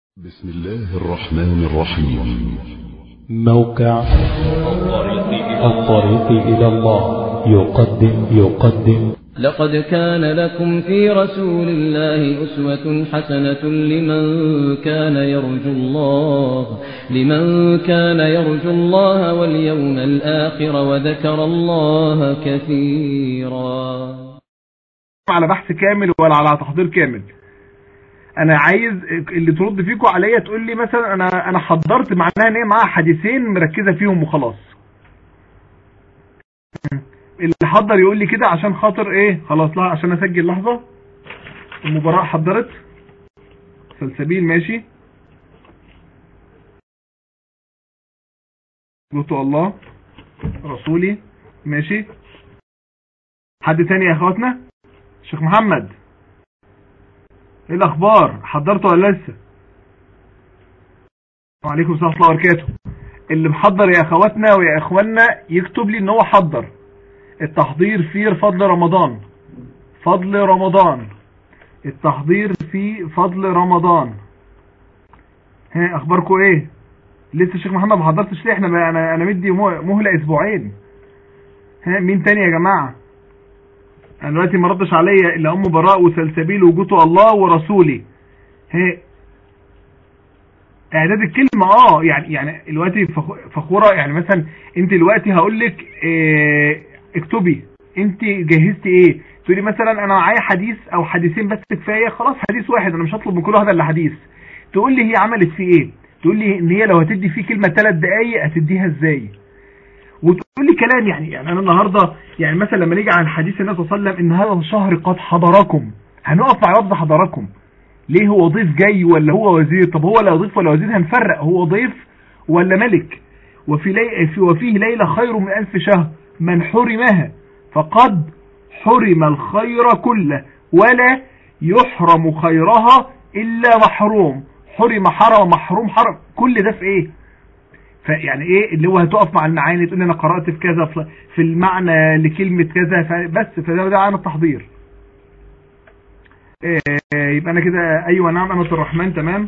بسم الله الرحمن الرحيم موقع الطريق إلى الله يقدم يقدم لقد كان لكم في رسول الله أسوة حسنة لمن كان يرجو الله لمن كان يرجو الله واليوم الآخر وذكر الله كثيرا على بحث كامل ولا على تحضير كامل انا عايز اللي ترد فيكم عليا تقول لي مثلا انا انا حضرت معناها ان هي معاها حديثين مركزه فيهم وخلاص اللي حضر يقول لي كده عشان خاطر ايه خلاص لا عشان اسجل لحظه المباراه حضرت سلسبيل ماشي قلتوا الله رسولي ماشي حد تاني يا اخواتنا شيخ محمد ايه الاخبار حضرته ولا لسه وعليكم السلام ورحمه الله وبركاته اللي محضر يا اخواتنا ويا اخواننا يكتب لي ان هو حضر التحضير في فضل رمضان فضل رمضان التحضير في فضل رمضان ها اخباركم ايه لسه الشيخ محمد ما حضرتش ليه احنا انا انا مدي مهله اسبوعين ها مين تاني يا جماعه انا دلوقتي ما ردش عليا الا ام براء وسلسبيل وجوته الله ورسولي هي اعداد الكلمه اه يعني يعني دلوقتي فخوره يعني مثلا انت دلوقتي هقول لك اه اكتبي انت جهزتي ايه تقولي مثلا انا معايا حديث او حديثين بس كفايه خلاص حديث واحد انا مش هطلب من كل واحد الا حديث تقول لي هي عملت فيه ايه تقول لي ان هي لو هتدي فيه كلمه ثلاث دقائق هتديها ازاي وتقول لي كلام يعني يعني انا النهارده يعني مثلا لما نيجي عن حديث النبي صلى الله عليه وسلم ان هذا الشهر قد حضركم هنقف مع لفظ حضركم ليه هو ضيف جاي ولا هو وزير طب هو لا ضيف ولا وزير هنفرق هو ضيف ولا ملك وفي لي وفيه ليله خير من ألف شهر من حرمها فقد حرم الخير كله ولا يحرم خيرها الا محروم حرم حرم محروم حرم كل ده في ايه فيعني ايه اللي هو هتقف مع المعاني تقول انا قرأت في كذا في المعنى لكلمة كذا بس فده ده عن التحضير إيه يبقى انا كده ايوه نعم انا الرحمن تمام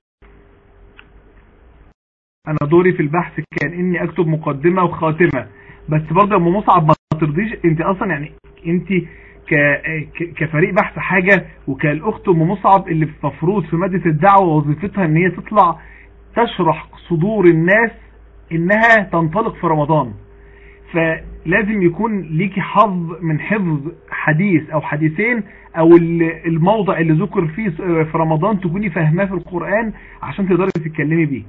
انا دوري في البحث كان اني اكتب مقدمة وخاتمة بس برضه ام مصعب ما ترضيش انت اصلا يعني انت ك... كفريق بحث حاجة وكالاخت ام مصعب اللي مفروض في مادة الدعوة وظيفتها ان هي تطلع تشرح صدور الناس انها تنطلق في رمضان فلازم يكون ليكي حظ من حفظ حديث او حديثين او الموضع اللي ذكر فيه في رمضان تكوني فاهماه في القرآن عشان تقدري تتكلمي بيه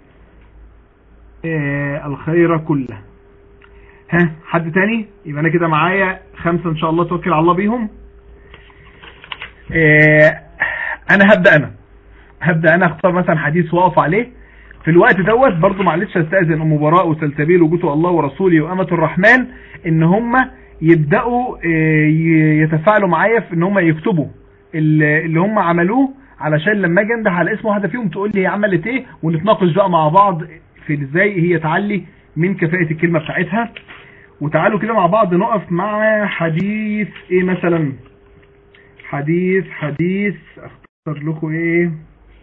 آه الخير كله ها حد تاني يبقى انا كده معايا خمسة ان شاء الله توكل على الله بيهم آه انا هبدأ انا هبدأ انا اختار مثلا حديث واقف عليه في الوقت دوت برضو معلش استاذن ام براء وسلسبيل وجوته الله ورسوله وامة الرحمن ان هم يبدأوا يتفاعلوا معايا في ان هم يكتبوا اللي هم عملوه علشان لما اجي انده على اسم واحده فيهم تقول لي هي عملت ايه ونتناقش بقى مع بعض في ازاي هي تعلي من كفاءة الكلمة بتاعتها وتعالوا كده مع بعض نقف مع حديث ايه مثلا حديث حديث اختار لكم ايه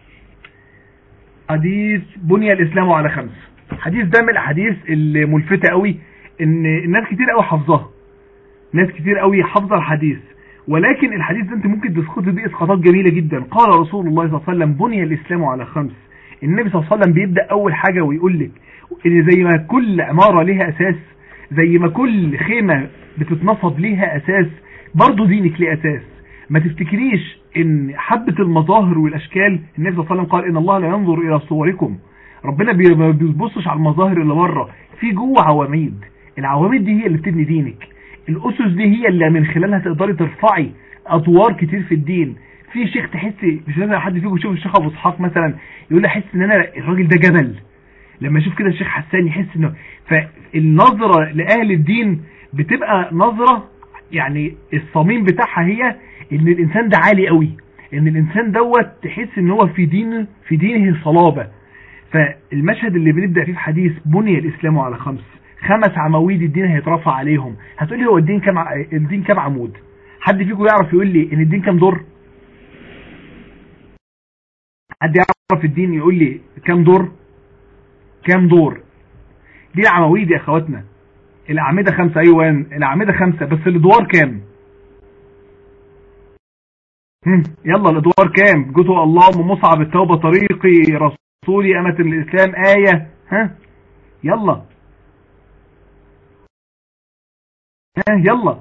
حديث بني الاسلام على خمس حديث ده من الاحاديث الملفتة قوي ان الناس كتير قوي حافظاها ناس كتير قوي حافظه الحديث ولكن الحديث ده انت ممكن تسقط بيه اسقاطات جميلة جدا قال رسول الله صلى الله عليه وسلم بني الاسلام على خمس النبي صلى الله عليه وسلم بيبدأ اول حاجة ويقول لك ان زي ما كل عمارة ليها اساس زي ما كل خيمة بتتنصب ليها اساس برضو دينك ليه اساس ما تفتكريش ان حبة المظاهر والاشكال النبي صلى الله عليه وسلم قال ان الله لا ينظر الى صوركم ربنا ما بيبصش على المظاهر اللي بره في جوه عواميد العواميد دي هي اللي بتبني دينك الاسس دي هي اللي من خلالها تقدري ترفعي اطوار كتير في الدين في شيخ تحسي مش لازم حد فيكم يشوف الشيخ ابو اسحاق مثلا يقول لي احس ان انا الراجل ده جبل لما اشوف كده الشيخ حسان يحس انه فالنظرة لاهل الدين بتبقى نظرة يعني الصميم بتاعها هي ان الانسان ده عالي قوي ان الانسان دوت تحس ان هو في دين في دينه صلابة فالمشهد اللي بنبدأ فيه في حديث بني الاسلام على خمس خمس عواميد الدين هيترفع عليهم هتقولي هو الدين كم الدين كم عمود حد فيكم يعرف يقول لي ان الدين كم دور حد يعرف الدين يقول لي كام دور كام دور دي العواميد يا اخواتنا الاعمده خمسه ايوه الاعمده خمسه بس الادوار كام هم، يلا الادوار كام جزء اللهم مصعب التوبه طريقي رسولي امه الاسلام ايه ها يلا ها يلا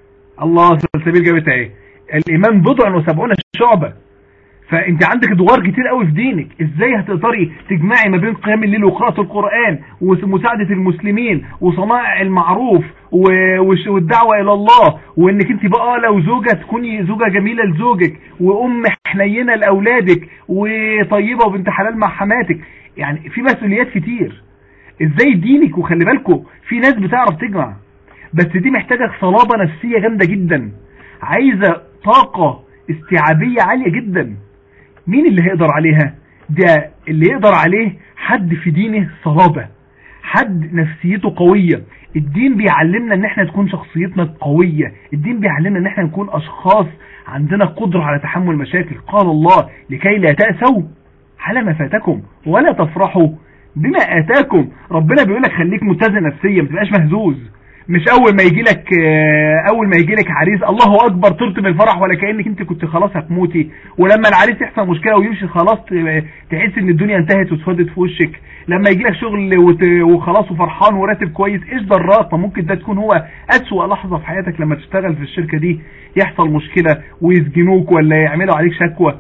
الله سلسبيل جابت ايه الايمان بضع وسبعون شعبه فانت عندك ادوار كتير قوي في دينك ازاي هتقدري تجمعي ما بين قيام الليل وقراءه القران ومساعده المسلمين وصنائع المعروف و- وش- والدعوه الى الله وانك انت بقى لو زوجه تكوني زوجه جميله لزوجك وام حنينه لاولادك وطيبه وبنت حلال مع حماتك يعني في مسؤوليات كتير ازاي دينك وخلي بالكم في ناس بتعرف تجمع بس دي محتاجه صلابه نفسيه جامده جدا عايزه طاقه استيعابيه عاليه جدا مين اللي هيقدر عليها ده اللي يقدر عليه حد في دينه صلابة حد نفسيته قوية الدين بيعلمنا ان احنا تكون شخصيتنا قوية الدين بيعلمنا ان احنا نكون اشخاص عندنا قدرة على تحمل مشاكل قال الله لكي لا تأسوا على ما فاتكم ولا تفرحوا بما اتاكم ربنا بيقول لك خليك متزن نفسيا ما تبقاش مهزوز مش اول ما يجي لك اول ما يجي لك عريس الله اكبر طرت من الفرح ولا كانك انت كنت خلاص هتموتي ولما العريس يحصل مشكله ويمشي خلاص ت- تحس ان الدنيا انتهت واسودت في وشك لما يجي لك شغل وت- وخلاص وفرحان وراتب كويس ايش ضراك ما ممكن ده تكون هو اسوأ لحظه في حياتك لما تشتغل في الشركه دي يحصل مشكله ويسجنوك ولا يعملوا عليك شكوى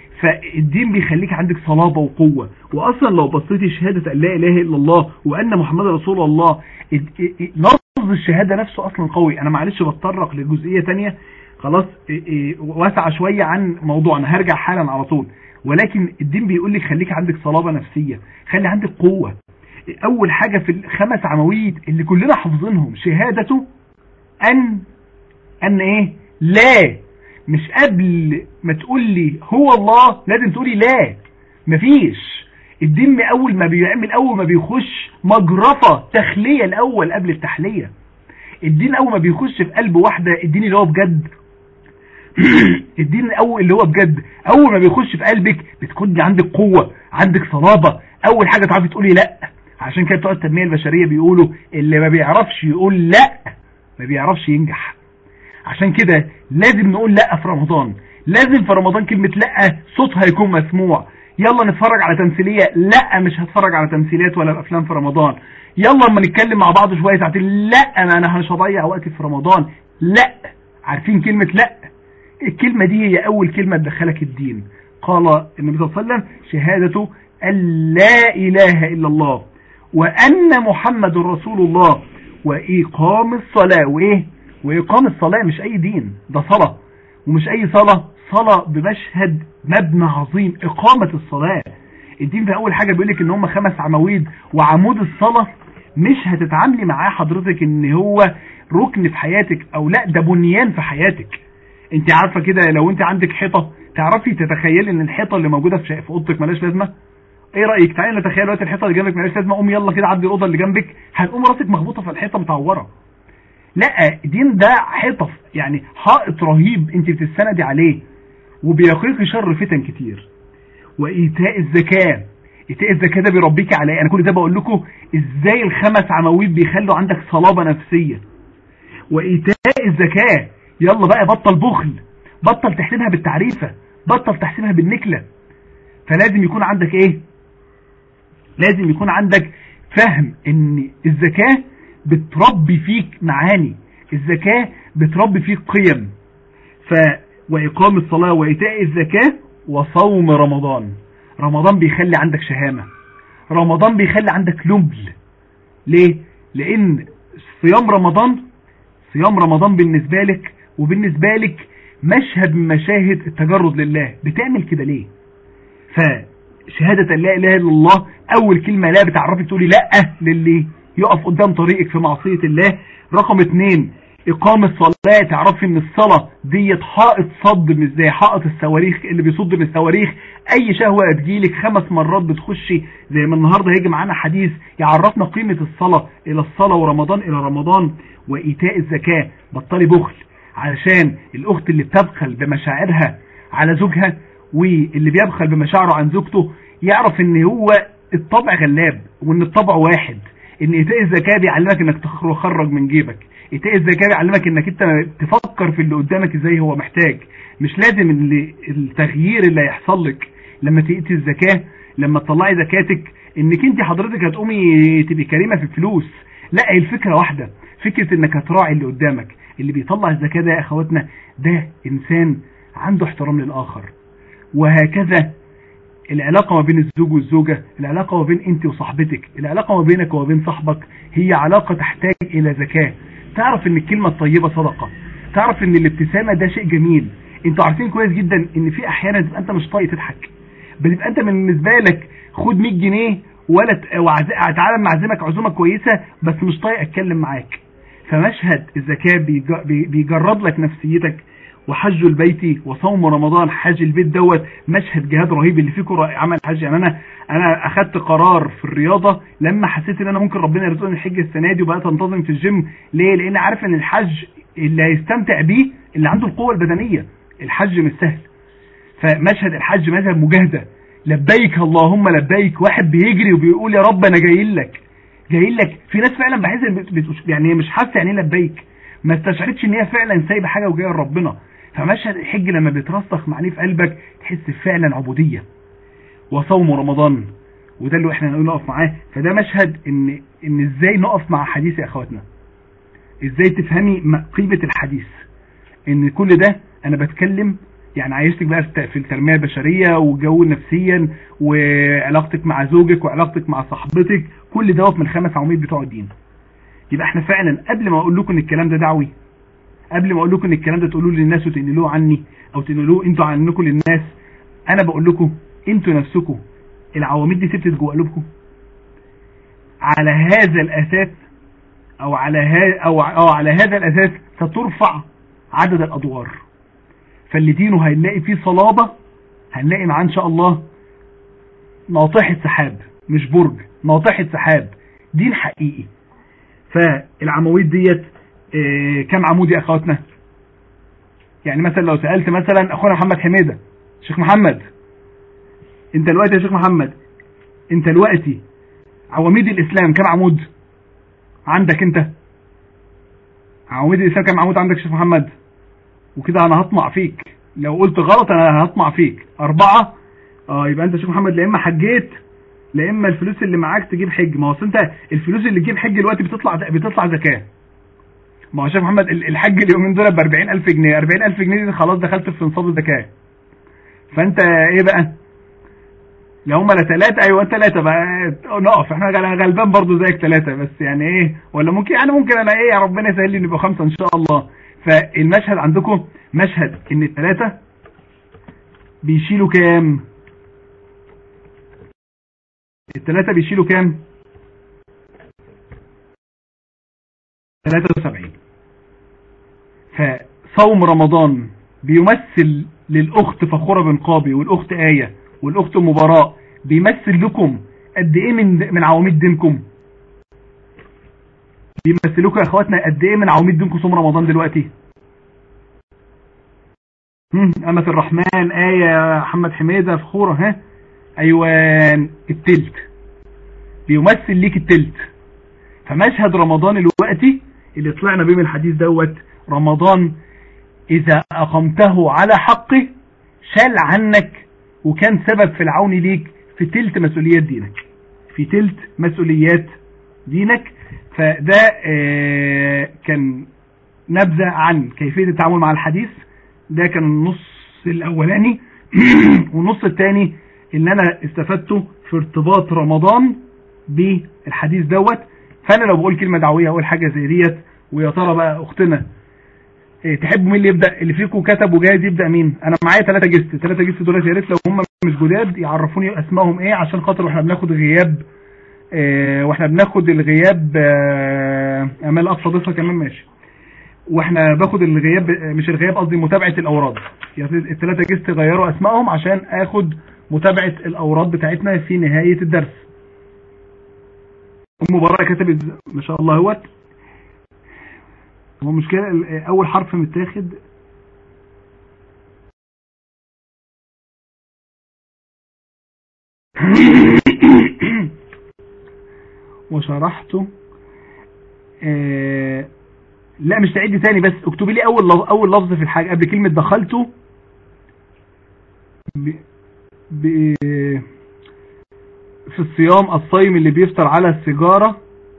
فالدين بيخليك عندك صلابة وقوة وأصلا لو بصيتي شهادة أن لا إله إلا الله وأن محمد رسول الله ال- ال- لفظ الشهادة نفسه أصلا قوي أنا معلش بتطرق لجزئية تانية خلاص إيه إيه واسعة شوية عن موضوعنا هرجع حالا على طول ولكن الدين بيقول لك خليك عندك صلابة نفسية خلي عندك قوة أول حاجة في الخمس عواميد اللي كلنا حافظينهم شهادته أن أن إيه لا مش قبل ما تقول لي هو الله لازم تقولي لا مفيش الدين اول ما بيعمل اول ما بيخش مجرفة تخلية الاول قبل التحلية الدين اول ما بيخش في قلب واحدة الدين اللي هو بجد الدين الاول اللي هو بجد اول ما بيخش في قلبك بتكون عندك قوة عندك صلابة اول حاجة تعرفي تقولي لا عشان كده بتوع التنمية البشرية بيقولوا اللي ما بيعرفش يقول لا ما بيعرفش ينجح عشان كده لازم نقول لا في رمضان لازم في رمضان كلمة لا صوتها يكون مسموع يلا نتفرج على تمثيلية لا مش هتفرج على تمثيليات ولا افلام في رمضان يلا اما نتكلم مع بعض شوية ساعتين لا انا انا مش هضيع وقتي في رمضان لا عارفين كلمة لا الكلمة دي هي اول كلمة تدخلك الدين قال النبي صلى الله عليه وسلم شهادة أن لا إله إلا الله وأن محمد رسول الله وإقام الصلاة وإيه وإقام الصلاة مش أي دين ده صلاة ومش أي صلاة صلاة بمشهد مبنى عظيم إقامة الصلاة الدين في أول حاجة بيقول لك إن هم خمس عواميد وعمود الصلاة مش هتتعاملي معاه حضرتك إن هو ركن في حياتك أو لا ده بنيان في حياتك انت عارفة كده لو انت عندك حيطة تعرفي تتخيلي ان الحيطة اللي موجودة في في اوضتك ملاش لازمة ايه رأيك تعالي نتخيل دلوقتي الحيطة اللي جنبك ملاش لازمة قوم يلا كده عدي الأوضة اللي جنبك هتقوم راسك مخبوطة في الحيطة متعورة لا دين ده حيطة يعني حائط رهيب انت بتستندي عليه وبيقيك شر فتن كتير وإيتاء الزكاة إيتاء الزكاة ده بيربيك على ايه انا كل ده بقول لكم ازاي الخمس عواميد بيخلوا عندك صلابة نفسية وإيتاء الزكاة يلا بقى بطل بخل بطل تحسبها بالتعريفة بطل تحسبها بالنكلة فلازم يكون عندك ايه لازم يكون عندك فهم ان الزكاة بتربي فيك معاني الزكاة بتربي فيك قيم ف وإقام الصلاة وإيتاء الزكاة وصوم رمضان رمضان بيخلي عندك شهامة رمضان بيخلي عندك لبل ليه؟ لأن صيام رمضان صيام رمضان بالنسبة لك وبالنسبة لك مشهد من مشاهد التجرد لله بتعمل كده ليه فشهادة لا إله إلا الله أول كلمة لا بتعرفي تقولي لا للي يقف قدام طريقك في معصية الله رقم اتنين إقام الصلاة تعرفي ان الصلاة ديت حائط صد مش زي حائط الصواريخ اللي بيصد من الصواريخ اي شهوة تجيلك خمس مرات بتخشي زي ما النهاردة هيجي معانا حديث يعرفنا قيمة الصلاة الى الصلاة ورمضان الى رمضان وايتاء الزكاة بطلي بخل علشان الاخت اللي بتبخل بمشاعرها على زوجها واللي بيبخل بمشاعره عن زوجته يعرف ان هو الطبع غلاب وان الطبع واحد ان ايتاء الزكاه بيعلمك انك تخرج من جيبك ايتاء الزكاه بيعلمك انك انت تفكر في اللي قدامك ازاي هو محتاج مش لازم اللي التغيير اللي هيحصل لك لما تئتي الزكاه لما تطلعي زكاتك انك انت حضرتك هتقومي تبقي كريمه في الفلوس لا هي الفكره واحده فكره انك هتراعي اللي قدامك اللي بيطلع الزكاه ده يا اخواتنا ده انسان عنده احترام للاخر وهكذا العلاقة ما بين الزوج والزوجة العلاقة ما بين انت وصاحبتك العلاقة ما بينك وما بين صاحبك هي علاقة تحتاج الى زكاة تعرف ان الكلمة الطيبة صدقة تعرف ان الابتسامة ده شيء جميل انتوا عارفين كويس جدا ان في احيانا تبقى انت مش طايق تضحك بتبقى انت بالنسبة لك خد 100 جنيه ولا تعالى معزمك عزومة كويسة بس مش طايق اتكلم معاك فمشهد الزكاة بيجرد لك نفسيتك وحج البيت وصوم رمضان حج البيت دوت مشهد جهاد رهيب اللي فيكم عمل حج يعني انا انا اخدت قرار في الرياضه لما حسيت ان انا ممكن ربنا يرزقني الحج السنه دي وبقيت انتظم في الجيم ليه لان عارف ان الحج اللي هيستمتع بيه اللي عنده القوه البدنيه الحج مش سهل فمشهد الحج مشهد مجاهده لبيك اللهم لبيك واحد بيجري وبيقول يا رب انا جاي لك جاي لك في ناس فعلا بحس يعني هي مش حاسه يعني ايه لبيك ما استشعرتش ان هي فعلا سايبه حاجه وجايه لربنا فمشهد الحج لما بيترسخ معنيه في قلبك تحس فعلا عبودية وصوم رمضان وده اللي احنا نقول نقف معاه فده مشهد ان ان ازاي نقف مع حديث يا اخواتنا ازاي تفهمي قيمة الحديث ان كل ده انا بتكلم يعني عايزتك بقى في التنمية البشرية والجو نفسيا وعلاقتك مع زوجك وعلاقتك مع صاحبتك كل دوت من الخمس عواميد بتوع الدين يبقى احنا فعلا قبل ما اقول لكم ان الكلام ده دعوي قبل ما اقول لكم ان الكلام ده تقولوه للناس وتنقلوه عني او تنقلوه انتوا عنكم للناس انا بقول لكم انتوا نفسكم العواميد دي ثبتت جوه قلوبكم على هذا الاساس او على هذا او, أو على هذا الاساس سترفع عدد الادوار فاللي دينه هنلاقي فيه صلابة هنلاقي معاه ان شاء الله ناطحة سحاب مش برج ناطحة سحاب دين حقيقي فالعواميد ديت إيه كم عمود يا اخواتنا يعني مثلا لو سألت مثلا اخونا محمد حميدة شيخ محمد انت دلوقتي يا شيخ محمد انت دلوقتي عواميد الاسلام كم عمود عندك انت عواميد الاسلام كم عمود عندك يا شيخ محمد وكده انا هطمع فيك لو قلت غلط انا هطمع فيك اربعة اه يبقى انت يا شيخ محمد لا اما حجيت لا اما الفلوس اللي معاك تجيب حج ما هو انت الفلوس اللي تجيب حج دلوقتي بتطلع بتطلع زكاه ما هو شيخ محمد الحج اليومين دول ب 40000 جنيه 40000 جنيه دي خلاص دخلت في نصاب الزكاه فانت ايه بقى لو هم لا ثلاثة ايوه انت ثلاثة بقى نقف احنا غلبان برضو زيك ثلاثة بس يعني ايه ولا ممكن يعني ممكن انا ايه يا ربنا يسهل لي نبقى خمسة ان شاء الله فالمشهد عندكم مشهد ان الثلاثة بيشيلوا كام الثلاثة بيشيلوا كام 73 فصوم رمضان بيمثل للأخت فخورة بن قابي والأخت آية والأخت مباراء بيمثل لكم قد إيه من من عواميد دينكم بيمثل لكم يا أخواتنا قد إيه من عواميد دينكم صوم رمضان دلوقتي أمة الرحمن آية محمد حميدة فخورة ها أيوان التلت بيمثل ليك التلت فمشهد رمضان الوقتي اللي طلعنا بيه من الحديث دوت رمضان إذا أقمته على حقه شال عنك وكان سبب في العون ليك في تلت مسؤوليات دينك في تلت مسؤوليات دينك فده آه كان نبذة عن كيفية التعامل مع الحديث ده كان النص الأولاني والنص الثاني اللي أنا استفدته في ارتباط رمضان بالحديث دوت فانا لو بقول كلمه دعويه اقول حاجه زي ديت ويا ترى بقى اختنا إيه تحبوا مين اللي يبدا اللي فيكم كتب وجاهز يبدا مين انا معايا ثلاثه جست ثلاثه جست دول يا ريت لو هم مش جداد يعرفوني اسمائهم ايه عشان خاطر واحنا بناخد غياب إيه واحنا بناخد الغياب آه امال اقصى ضيفه كمان ماشي واحنا باخد الغياب مش الغياب قصدي متابعه الاوراد يعني الثلاثه جست غيروا اسمائهم عشان اخد متابعه الاوراد بتاعتنا في نهايه الدرس المباراة كتبت ما شاء الله هوت هو مشكلة اول حرف متاخد وشرحته آه لا مش تعيد تاني بس اكتبي لي اول لف... اول لفظ في الحاجه قبل كلمه دخلته ب... ب... في الصيام الصايم اللي بيفطر على السيجاره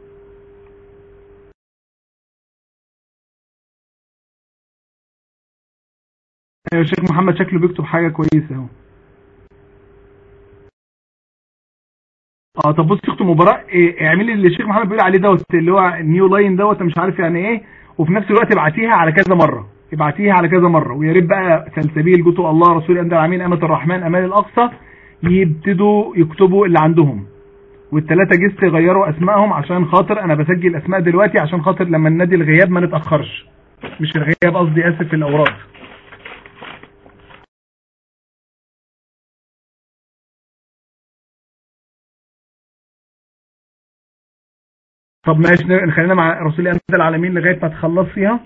ايوه الشيخ محمد شكله بيكتب حاجه كويسه اهو اه طب بص اخت مباراه إيه اعملي اللي الشيخ محمد بيقول عليه دوت اللي هو نيو لاين دوت مش عارف يعني ايه وفي نفس الوقت ابعتيها على كذا مره ابعتيها على كذا مره ويا ريت بقى سلسبيل جوتو الله رسول انت العمين امه الرحمن امان الاقصى يبتدوا يكتبوا اللي عندهم والثلاثه جست يغيروا اسمائهم عشان خاطر انا بسجل اسماء دلوقتي عشان خاطر لما ننادي الغياب ما نتاخرش مش الغياب قصدي اسف في الاوراد طب ماشي خلينا مع رسول الله العالمين لغايه ما تخلص فيها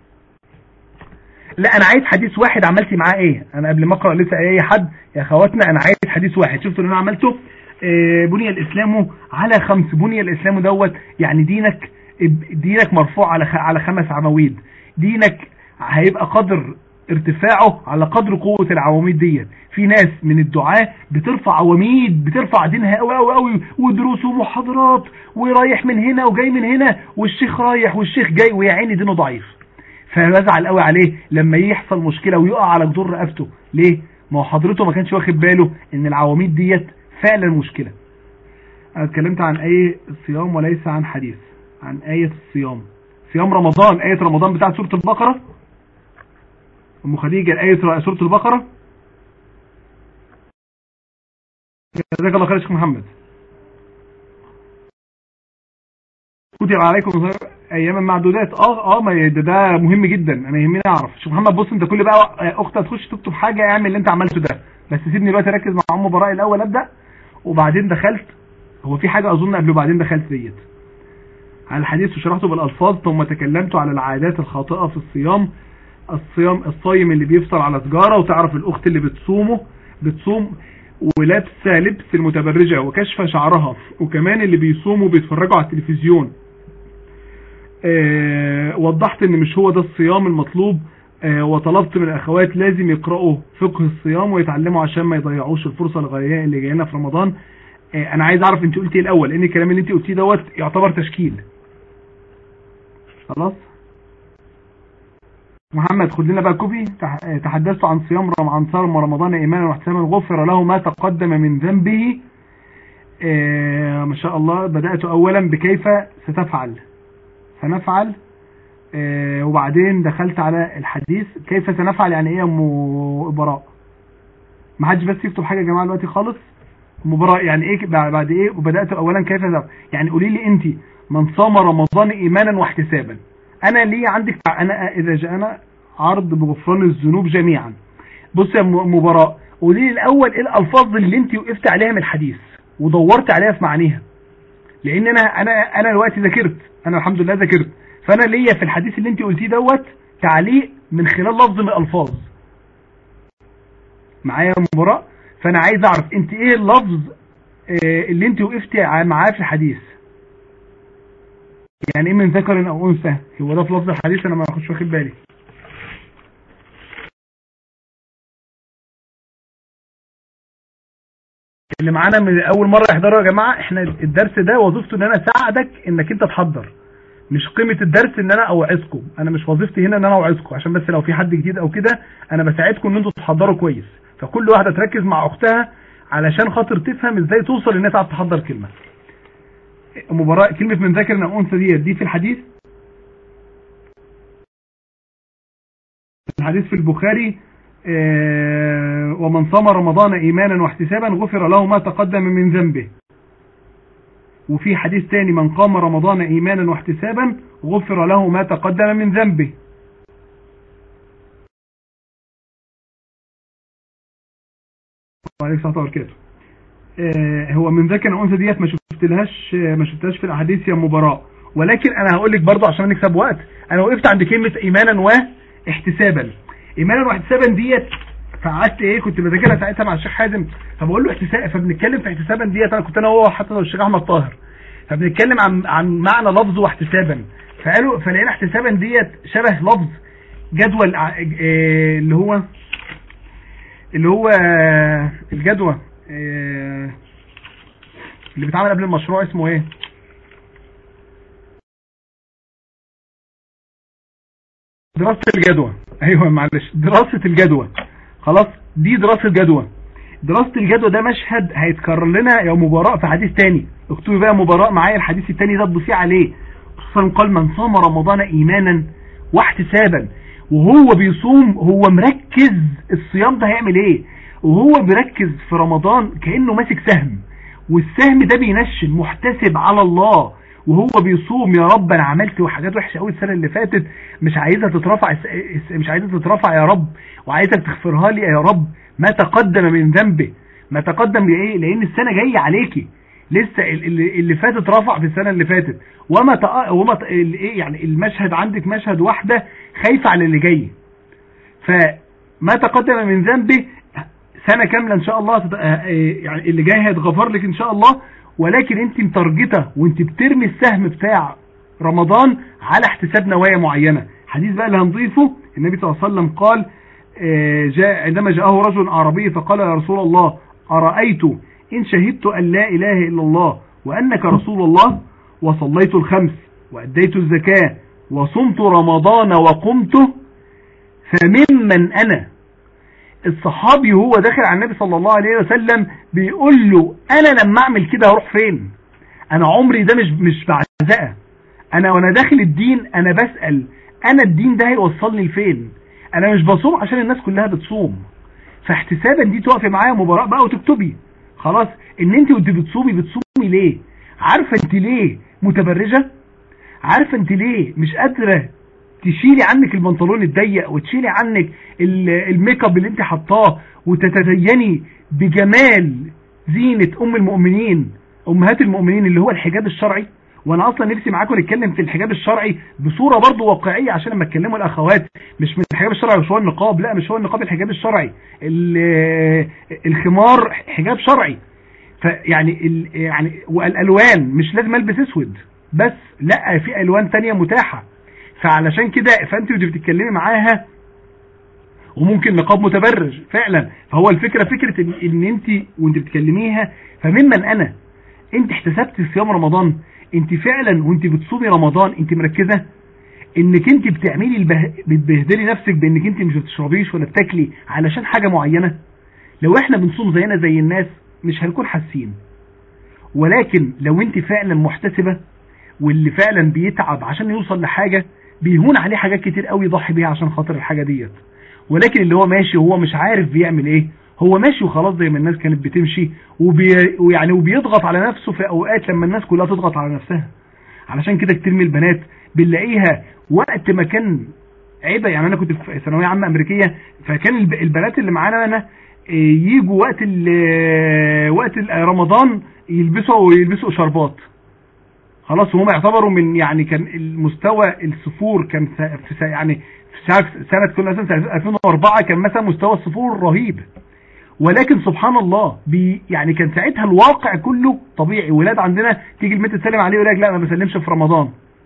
لا انا عايز حديث واحد عملتي معاه ايه انا قبل ما اقرا لسه اي حد يا اخواتنا انا عايز حديث واحد شفتوا اللي انا عملته آه، بني الاسلام على خمس بني الاسلام دوت يعني دينك دينك مرفوع على خ- على خمس عواميد دينك هيبقى قدر ارتفاعه على قدر قوة العواميد ديت في ناس من الدعاة بترفع عواميد بترفع دينها قوي قوي قوي ودروس ومحاضرات ورايح من هنا وجاي من هنا والشيخ رايح والشيخ جاي ويا عيني دينه ضعيف فبزعل قوي عليه لما يحصل مشكلة ويقع على جدور رقبته ليه ما هو حضرته ما كانش واخد باله ان العواميد ديت فعلا مشكلة انا اتكلمت عن ايه الصيام وليس عن حديث عن آية الصيام صيام رمضان آية رمضان بتاعت سورة البقرة ام خديجة آية سورة البقرة جزاك الله خير يا شيخ محمد كتب عليكم اياما معدودات اه اه ما ده, ده مهم جدا انا يهمني اعرف شيخ محمد بص انت كل بقى اخت هتخش تكتب حاجه اعمل اللي انت عملته ده بس سيبني دلوقتي اركز مع ام براء الاول ابدا وبعدين دخلت هو في حاجه اظن قبل وبعدين دخلت ديت على الحديث وشرحته بالالفاظ ثم تكلمت على العادات الخاطئه في الصيام الصيام الصايم اللي بيفطر على سجاره وتعرف الاخت اللي بتصومه بتصوم ولابسه لبس المتبرجه وكشف شعرها وكمان اللي بيصوموا بيتفرجوا على التلفزيون آه وضحت ان مش هو ده الصيام المطلوب آه وطلبت من الاخوات لازم يقرأوا فقه الصيام ويتعلموا عشان ما يضيعوش الفرصة الغالية اللي جاينا في رمضان آه انا عايز اعرف انت قلتي ايه الاول لان الكلام اللي انت قلتيه دوت يعتبر تشكيل خلاص محمد خد لنا بقى كوبي تحدثت عن صيام عن صيام رمضان ايمانا واحتسابا غفر له ما تقدم من ذنبه ما شاء الله بدأت اولا بكيف ستفعل سنفعل آه وبعدين دخلت على الحديث كيف سنفعل يعني ايه يا ام براء ما حدش بس يكتب حاجه يا جماعه دلوقتي خالص ام براء يعني ايه بعد ايه وبدات اولا كيف سنفعل يعني قولي لي انت من صام رمضان ايمانا واحتسابا انا ليه عندك انا اذا جاءنا عرض بغفران الذنوب جميعا بص يا ام براء قولي لي الاول ايه الالفاظ اللي انت وقفت عليها من الحديث ودورت عليها في معانيها لان انا انا انا دلوقتي ذاكرت انا الحمد لله ذاكرت فانا ليا في الحديث اللي انت قلتيه دوت تعليق من خلال لفظ من الالفاظ معايا يا مبراء فانا عايز اعرف انت ايه اللفظ اللي انت وقفتي معاه في الحديث يعني ايه من ذكر او انثى هو ده في لفظ الحديث انا ما اخدش واخد بالي اللي معانا من اول مره يحضروا يا جماعه احنا الدرس ده وظيفته ان انا اساعدك انك انت تحضر مش قيمة الدرس ان انا اوعظكم انا مش وظيفتي هنا ان انا اوعظكم عشان بس لو في حد جديد او كده انا بساعدكم ان انتوا تحضروا كويس فكل واحدة تركز مع اختها علشان خاطر تفهم ازاي توصل ان تعرف تحضر كلمة مباراة كلمة من ذكر او انثى دي دي في الحديث الحديث في البخاري اه ومن صام رمضان ايمانا واحتسابا غفر له ما تقدم من ذنبه وفي حديث تاني من قام رمضان ايمانا واحتسابا غفر له ما تقدم من ذنبه وعليه الصلاه والسلام آه هو من ذاك انا انثى ديت ما شفتلهاش ما شفتهاش في الاحاديث يا مباراه ولكن انا هقول لك برضه عشان نكسب وقت انا وقفت عند كلمه ايمانا واحتسابا ايمانا واحتسابا ديت فقعدت ايه كنت بذاكرها ساعتها مع الشيخ حازم فبقول له احتساب فبنتكلم في احتسابا ديت انا كنت انا وهو حتى الشيخ احمد طاهر فبنتكلم عن عن معنى لفظ واحتسابا فقالوا فلقينا احتسابا ديت شبه لفظ جدول ع- إيه اللي هو اللي هو آه، الجدول آه، اللي بيتعمل قبل المشروع اسمه ايه دراسة الجدوى ايوه معلش دراسة الجدوى خلاص دي دراسة جدوى دراسة الجدوى ده مشهد هيتكرر لنا يا مباراة في حديث تاني اكتبي بقى مباراة معايا الحديث التاني ده تضيفيه عليه خصوصا قال من صام رمضان ايمانا واحتسابا وهو بيصوم هو مركز الصيام ده هيعمل ايه وهو بيركز في رمضان كأنه ماسك سهم والسهم ده بينشن محتسب على الله وهو بيصوم يا رب انا عملت حاجات وحشه قوي السنه اللي فاتت مش عايزها تترفع مش عايزها تترفع يا رب وعايزك تغفرها لي يا رب ما تقدم من ذنبه ما تقدم لايه لان السنه جايه عليكي لسه اللي, اللي فاتت رفع في السنه اللي فاتت وما تق... وما ت... ايه يعني المشهد عندك مشهد واحده خايفه على اللي جاي فما تقدم من ذنبه سنه كامله ان شاء الله تت... يعني اللي جاي هيتغفر لك ان شاء الله ولكن انت مترجته وانت بترمي السهم بتاع رمضان على احتساب نوايا معينة حديث بقى اللي هنضيفه النبي صلى الله عليه وسلم قال جاء عندما جاءه رجل عربي فقال يا رسول الله أرأيت إن شهدت أن لا إله إلا الله وأنك رسول الله وصليت الخمس وأديت الزكاة وصمت رمضان وقمته فممن أنا الصحابي هو داخل على النبي صلى الله عليه وسلم بيقول له انا لما اعمل كده هروح فين انا عمري ده مش مش بعزقه انا وانا داخل الدين انا بسأل انا الدين ده هيوصلني لفين انا مش بصوم عشان الناس كلها بتصوم فاحتسابا دي تقفي معايا مباراة بقى وتكتبي خلاص ان انت وانت بتصومي بتصومي ليه عارفه انت ليه متبرجه عارفه انت ليه مش قادره تشيلي عنك البنطلون الضيق وتشيلي عنك الميك اب اللي انت حطاه وتتزيني بجمال زينة ام المؤمنين امهات المؤمنين اللي هو الحجاب الشرعي وانا اصلا نفسي معاكم نتكلم في الحجاب الشرعي بصورة برضو واقعية عشان لما اتكلموا الاخوات مش من الحجاب الشرعي مش هو النقاب لا مش هو النقاب الحجاب الشرعي الخمار حجاب شرعي فيعني يعني والالوان مش لازم البس اسود بس لا في الوان تانية متاحة فعلشان كده فانت وانت بتتكلمي معاها وممكن نقاب متبرج فعلا فهو الفكرة فكرة ان, إن انت وانت بتكلميها فممن انا انت احتسبت صيام رمضان انت فعلا وانت بتصومي رمضان انت مركزة انك انت بتعملي البه... بتبهدلي نفسك بانك انت مش بتشربيش ولا بتاكلي علشان حاجة معينة لو احنا بنصوم زينا زي الناس مش هنكون حاسين ولكن لو انت فعلا محتسبة واللي فعلا بيتعب عشان يوصل لحاجة بيهون عليه حاجات كتير قوي يضحي بيها عشان خاطر الحاجة ديت ولكن اللي هو ماشي وهو مش عارف بيعمل ايه هو ماشي وخلاص زي ما الناس كانت بتمشي وبي ويعني وبيضغط على نفسه في اوقات لما الناس كلها تضغط على نفسها علشان كده كتير من البنات بنلاقيها وقت ما كان عيبه يعني انا كنت في ثانويه عامه امريكيه فكان البنات اللي معانا انا يجوا وقت وقت رمضان يلبسوا يلبسوا شربات خلاص وهم يعتبروا من يعني كان المستوى الصفور كان في يعني في سنة كنا مثلا 2004 كان مثلا مستوى الصفور رهيب ولكن سبحان الله بي يعني كان ساعتها الواقع كله طبيعي ولاد عندنا تيجي البنت تسلم عليه يقول لك لا ما بسلمش في رمضان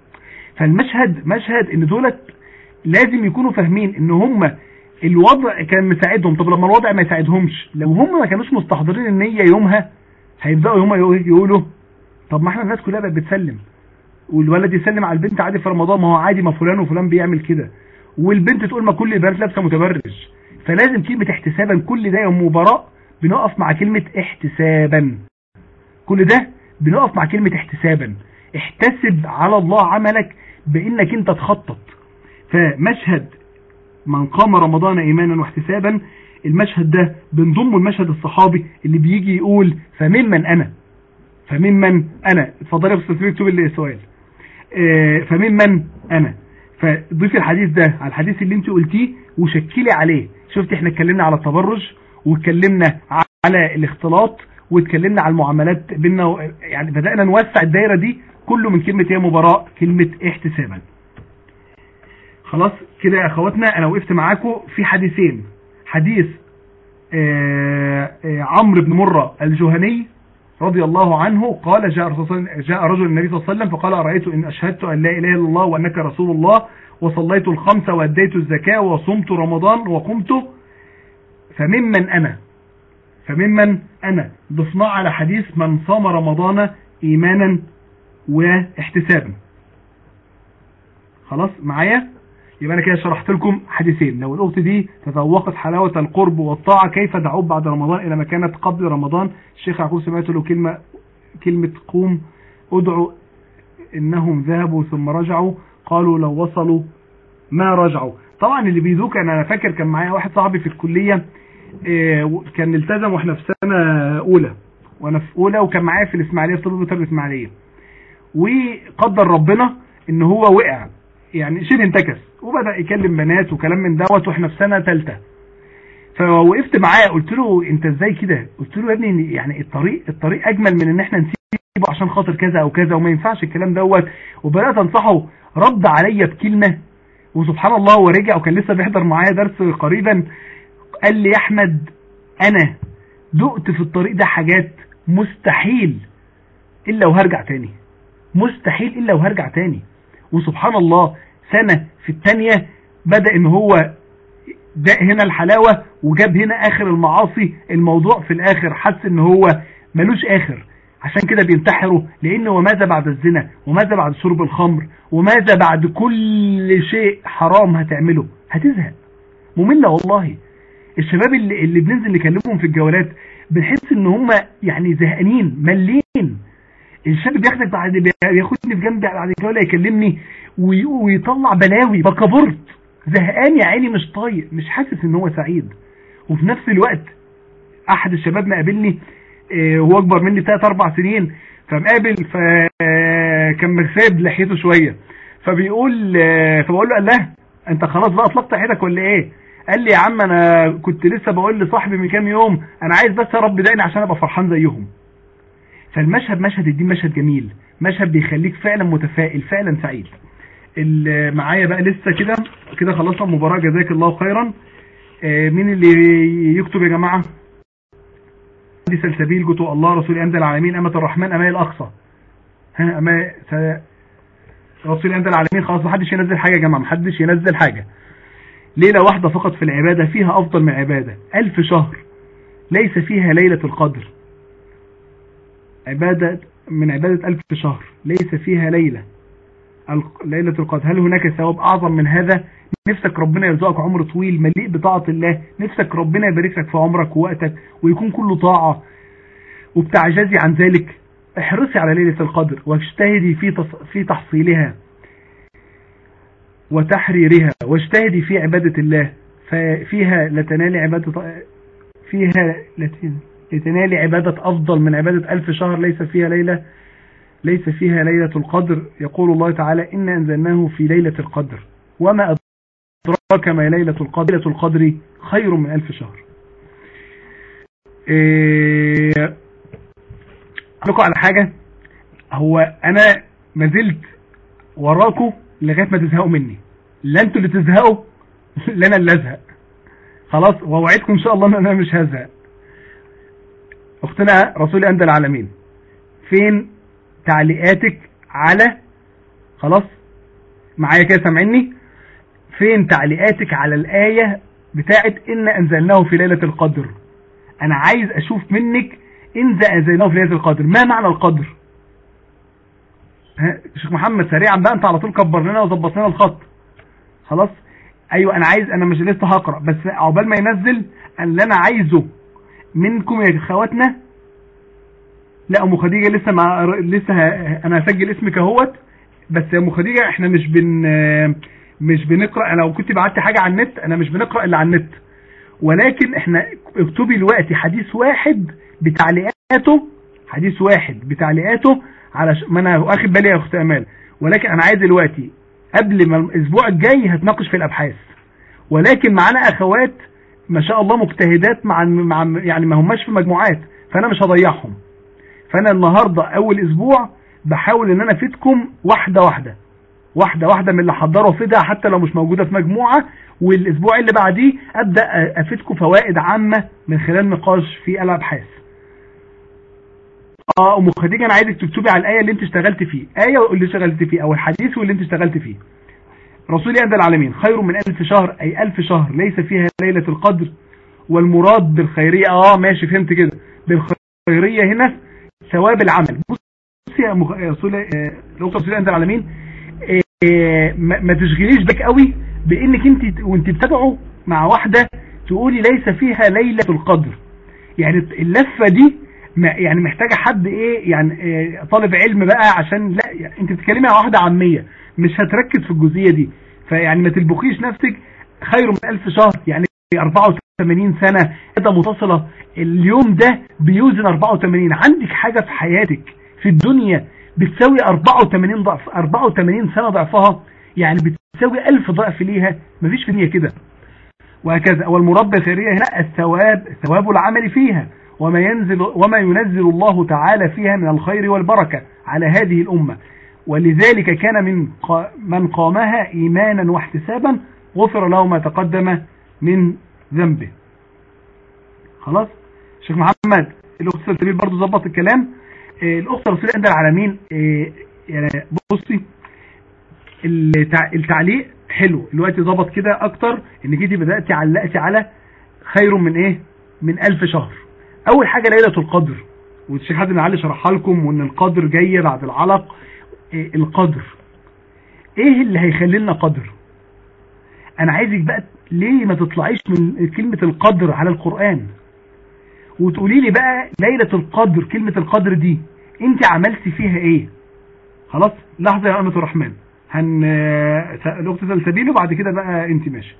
فالمشهد مشهد ان دولت لازم يكونوا فاهمين ان هم الوضع كان مساعدهم طب لما الوضع ما يساعدهمش لو هم ما كانوش مستحضرين النية يومها هيبداوا يومها يقولوا طب ما احنا الناس كلها بقت بتسلم والولد يسلم على البنت عادي في رمضان ما هو عادي ما فلان وفلان بيعمل كده والبنت تقول ما كل البنات لابسه متبرج فلازم كلمه احتسابا كل ده يوم مباراه بنقف مع كلمه احتسابا كل ده بنقف مع كلمه احتسابا احتسب على الله عملك بانك انت تخطط فمشهد من قام رمضان ايمانا واحتسابا المشهد ده بنضمه المشهد الصحابي اللي بيجي يقول فممن انا فممن انا اتفضلي يا استاذ اكتب لي السؤال اه فممن انا فضيفي الحديث ده على الحديث اللي انت قلتيه وشكلي عليه شفت احنا اتكلمنا على التبرج واتكلمنا على الاختلاط واتكلمنا على المعاملات بينا يعني بدأنا نوسع الدايرة دي كله من كلمة هي مباراة كلمة احتسابا خلاص كده يا اخواتنا انا وقفت معاكم في حديثين حديث آه، آه، عمرو بن مرة الجهني رضي الله عنه قال جاء, رسول جاء رجل النبي صلى الله عليه وسلم فقال أرأيت إن أشهدت أن لا إله إلا الله وأنك رسول الله وصليت الخمس وأديت الزكاة وصمت رمضان وقمت فممن أنا فممن أنا ضفنا على حديث من صام رمضان إيمانا واحتسابا خلاص معايا يبقى انا كده شرحت لكم حديثين لو الاخت دي تذوقت حلاوه القرب والطاعه كيف تعود بعد رمضان الى ما كانت قبل رمضان الشيخ يعقوب سمعت له كلمه كلمه قوم ادعوا انهم ذهبوا ثم رجعوا قالوا لو وصلوا ما رجعوا طبعا اللي بيذوق انا أنا فاكر كان معايا واحد صاحبي في الكليه آه، كان التزم واحنا في سنه اولى وانا في اولى وكان معايا في الاسماعيليه في طب بيطري الاسماعيليه وقدر ربنا ان هو وقع يعني شبه انتكس وبدا يكلم بنات وكلام من دوت واحنا في سنه ثالثه فوقفت معاه قلت له انت ازاي كده قلت له يا ابني يعني الطريق الطريق اجمل من ان احنا نسيبه عشان خاطر كذا او كذا وما ينفعش الكلام دوت وبدات انصحه رد عليا بكلمه وسبحان الله هو رجع وكان لسه بيحضر معايا درس قريبا قال لي يا احمد انا دقت في الطريق ده حاجات مستحيل الا وهرجع تاني مستحيل الا وهرجع تاني وسبحان الله سنة في التانية بدأ ان هو ده هنا الحلاوة وجاب هنا اخر المعاصي الموضوع في الاخر حس ان هو ملوش اخر عشان كده بينتحروا لان وماذا بعد الزنا وماذا بعد شرب الخمر وماذا بعد كل شيء حرام هتعمله هتزهق مملة والله الشباب اللي, اللي بننزل نكلمهم في الجولات بنحس ان هم يعني زهقانين ملين الشاب بياخدك بعد بياخدني في جنب بعد الجوله يكلمني وي- ويطلع بلاوي بكبرت زهقان يا عيني مش طايق مش حاسس ان هو سعيد وفي نفس الوقت احد الشباب مقابلني آه، هو اكبر مني بثلاث اربع سنين فمقابل فكان مرساب لحيته شويه فبيقول آه، فبقول له قال له انت خلاص بقى اطلقت حياتك ولا ايه قال لي يا عم انا كنت لسه بقول لصاحبي من كام يوم انا عايز بس اربي دقني عشان ابقى فرحان زيهم فالمشهد مشهد الدين مشهد جميل مشهد بيخليك فعلا متفائل فعلا سعيد اللي معايا بقى لسه كده كده خلصنا المباراة جزاك الله خيرا آه، مين اللي يكتب يا جماعة دي سلسبيل جتو الله رسول أندى العالمين أمة الرحمن أماء الأقصى ها أماء س... رسول أندى العالمين خلاص محدش ينزل حاجة يا جماعة محدش ينزل حاجة ليلة واحدة فقط في العبادة فيها أفضل من عبادة ألف شهر ليس فيها ليلة القدر عبادة من عبادة ألف شهر ليس فيها ليلة الق- ليلة القدر هل هناك ثواب أعظم من هذا نفسك ربنا يرزقك عمر طويل مليء بطاعة الله نفسك ربنا يبارك لك في عمرك ووقتك ويكون كله طاعة وبتعجزي عن ذلك احرصي على ليلة القدر واجتهدي في تص... في تحصيلها وتحريرها واجتهدي في عبادة الله ففيها لتنالي عبادة فيها لت- لتنالي عبادة أفضل من عبادة ألف شهر ليس فيها ليلة ليس فيها ليلة القدر يقول الله تعالى إن أنزلناه في ليلة القدر وما أدراك ما ليلة القدر ليلة القدر خير من ألف شهر إيه... أقول لكم على حاجة هو أنا ما زلت وراكم لغاية ما تزهقوا مني لا انتوا اللي تزهقوا لا انا اللي ازهق خلاص واوعدكم ان شاء الله ان انا مش هزهق اختنا رسول اندى العالمين فين تعليقاتك على خلاص معايا كده سامعيني فين تعليقاتك على الآية بتاعت إن أنزلناه في ليلة القدر أنا عايز أشوف منك إن أنزلناه في ليلة القدر ما معنى القدر ها شيخ محمد سريعا بقى أنت على طول كبر لنا وظبط لنا الخط خلاص أيوة أنا عايز أنا مش لسه هقرأ بس عقبال ما ينزل اللي أنا عايزه منكم يا اخواتنا لا ام خديجه لسه مع لسه ه... انا هسجل اسمك اهوت بس يا ام خديجه احنا مش بن مش بنقرا انا لو كنت بعت حاجه على النت انا مش بنقرا الا على النت ولكن احنا اكتبي دلوقتي حديث واحد بتعليقاته حديث واحد بتعليقاته على ش... ما انا واخد بالي يا اخت امال ولكن انا عايز دلوقتي قبل ما الاسبوع الجاي هتناقش في الابحاث ولكن معانا اخوات ما شاء الله مجتهدات مع مع يعني ما هماش في مجموعات فانا مش هضيعهم فانا النهارده اول اسبوع بحاول ان انا افيدكم واحده واحده واحدة واحدة من اللي حضروا فدها حتى لو مش موجودة في مجموعة والاسبوع اللي بعديه ابدأ افيدكم فوائد عامة من خلال نقاش في الابحاث اه ام خديجة انا عايزك تكتبي على الايه اللي انت اشتغلت فيه ايه واللي اشتغلت فيه او الحديث واللي انت اشتغلت فيه رسول أندى العالمين خير من ألف شهر أي ألف شهر ليس فيها ليلة القدر والمراد بالخيرية آه ماشي فهمت كده بالخيرية هنا ثواب العمل بص يا مخ... رسول آه، دكتور رسول أندى العالمين آه، ما ما تشغليش بك قوي بانك انت وانت بتدعو مع واحدة تقولي ليس فيها ليلة القدر يعني اللفة دي ما يعني محتاجة حد ايه يعني إيه طالب علم بقى عشان لا يعني انت بتتكلمي مع واحدة عامية مش هتركز في الجزئية دي فيعني ما تلبخيش نفسك خير من ألف شهر يعني 84 سنة كده متصلة اليوم ده بيوزن 84 عندك حاجة في حياتك في الدنيا بتساوي 84 ضعف 84 سنة ضعفها يعني بتساوي 1000 ضعف ليها مفيش في الدنيا كده وهكذا والمربى الخيرية هنا الثواب ثواب العمل فيها وما ينزل وما ينزل الله تعالى فيها من الخير والبركة على هذه الأمة ولذلك كان من قا- من قامها إيمانا واحتسابا غفر له ما تقدم من ذنبه خلاص شيخ محمد الأخت سلسبيل برضو ظبط الكلام آه، الأخت رسول عند العالمين آه، يعني بصي التع- التعليق حلو دلوقتي ظبط كده اكتر انك انت بدأتي علقتي على خير من ايه من ألف شهر اول حاجة ليلة القدر والشيخ حازم علي شرحها لكم وان القدر جاية بعد العلق إيه القدر ايه اللي هيخلي لنا قدر انا عايزك بقى ليه ما تطلعيش من كلمة القدر على القرآن وتقولي لي بقى ليلة القدر كلمة القدر دي انت عملتي فيها ايه خلاص لحظة يا أمة الرحمن هن الاخت سلسبيل وبعد كده بقى انت ماشي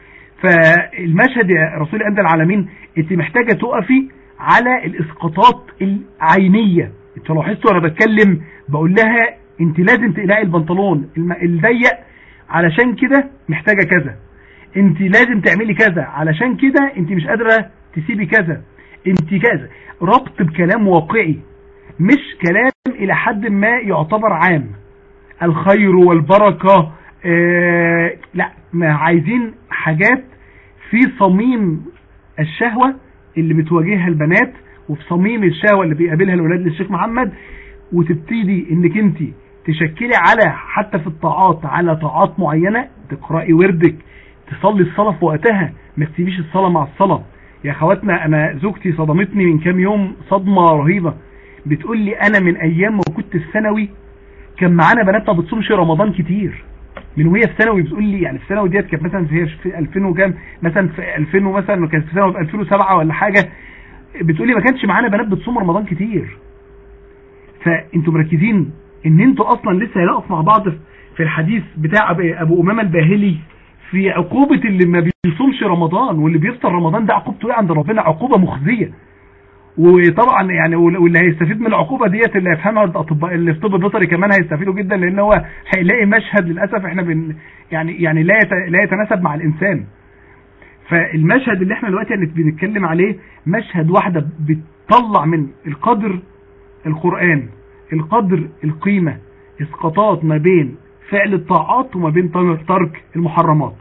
فالمشهد يا رسول أندى العالمين انت محتاجة تقفي على الاسقاطات العينية انت لو حسوا وانا بتكلم بقول لها انت لازم تقلعي البنطلون الم- الضيق علشان كده محتاجة كذا انت لازم تعملي كذا علشان كده انت مش قادرة تسيبي كذا انت كذا ربط بكلام واقعي مش كلام الى حد ما يعتبر عام الخير والبركة آه لا ما عايزين حاجات في صميم الشهوة اللي بتواجهها البنات وفي صميم الشهوة اللي بيقابلها الولاد للشيخ محمد وتبتدي انك انت تشكلي على حتى في الطاعات على طاعات معينة تقرأي وردك تصلي الصلاة في وقتها ما تسيبيش الصلاة مع الصلاة يا اخواتنا انا زوجتي صدمتني من كام يوم صدمة رهيبة بتقول لي انا من ايام ما كنت في ثانوي كان معانا بنات ما بتصومش رمضان كتير من وهي في ثانوي بتقول لي يعني في ثانوي ديت كانت مثلا في في 2000 وكام مثلا في 2000 مثلا كانت في ثانوي في 2007 ولا حاجه بتقول لي ما كانش معانا بنات بتصوم رمضان كتير فانتوا مركزين ان انتوا اصلا لسه هنقف مع بعض في الحديث بتاع أبو- ابو امامه الباهلي في عقوبه اللي ما بيصومش رمضان واللي بيفطر رمضان ده عقوبته ايه عند ربنا عقوبه مخزيه وطبعا يعني وال- واللي هيستفيد من العقوبة ديت اللي هيفهمها الاطباء اللي في طب البيطري كمان هيستفيدوا جدا لان هو هيلاقي مشهد للاسف احنا بن يعني يعني لا يت- لا يتناسب مع الانسان فالمشهد اللي احنا دلوقتي هنت- بنتكلم عليه مشهد واحدة بتطلع من القدر القرآن القدر القيمة اسقاطات ما بين فعل الطاعات وما بين تر- ترك المحرمات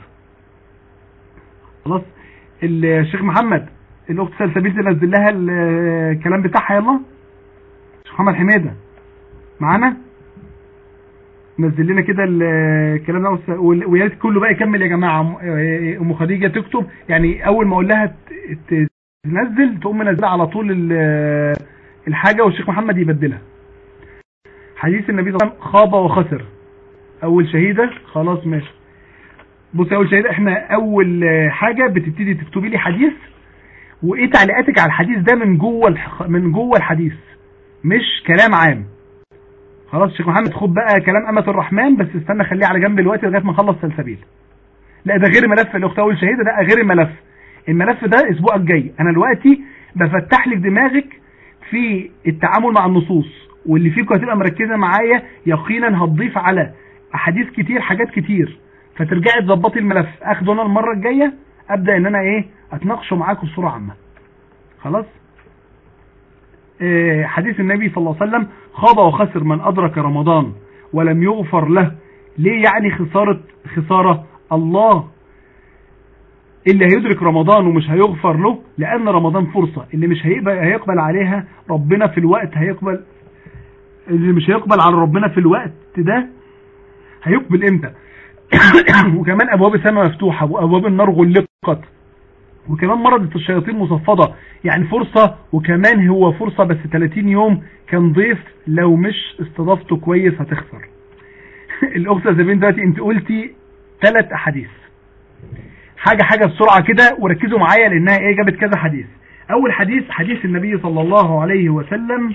خلاص الشيخ محمد الاخت سلسبيل تنزل لها ال- الكلام بتاعها يلا شيخ محمد حميده معانا نزل لنا كده ال- الكلام ده والس- وال- ويا ريت كله بقى يكمل يا جماعه ام- ام خديجه تكتب يعني اول ما اقول لها ت- ت- تنزل تقوم منزلها على طول ال- الحاجه والشيخ محمد يبدلها حديث النبي صلى الله عليه وسلم خاب وخسر اول شهيده خلاص ماشي بص يا اول شهيده احنا اول حاجه بتبتدي تكتبي لي حديث وايه تعليقاتك على الحديث ده من جوه الح... من جوه الحديث مش كلام عام خلاص شيخ محمد خد بقى كلام أمة الرحمن بس استنى خليه على جنب دلوقتي لغايه ما نخلص سلسبيل لا ده غير ملف الاخت اول شهيده ده غير الملف الملف ده الاسبوع الجاي انا دلوقتي بفتح لك دماغك في التعامل مع النصوص واللي فيكم هتبقى مركزه معايا يقينا هتضيف على احاديث كتير حاجات كتير فترجعي تظبطي الملف اخده انا المره الجايه ابدا ان انا ايه اتناقشه معاكم بصوره عامه خلاص آه، حديث النبي صلى الله عليه وسلم خاب وخسر من أدرك رمضان ولم يغفر له ليه يعني خسارة خسارة الله اللي هيدرك رمضان ومش هيغفر له لأن رمضان فرصة اللي مش هيقبل, هيقبل عليها ربنا في الوقت هيقبل اللي مش هيقبل على ربنا في الوقت ده هيقبل امتى وكمان ابواب السماء مفتوحة وابواب النار غلقت وكمان مرضت الشياطين مصفدة يعني فرصة وكمان هو فرصة بس 30 يوم كان ضيف لو مش استضافته كويس هتخسر الاخت زبين دلوقتي انت قلتي ثلاث احاديث حاجة حاجة بسرعة كده وركزوا معايا لانها ايه جابت كذا حديث اول حديث حديث النبي صلى الله عليه وسلم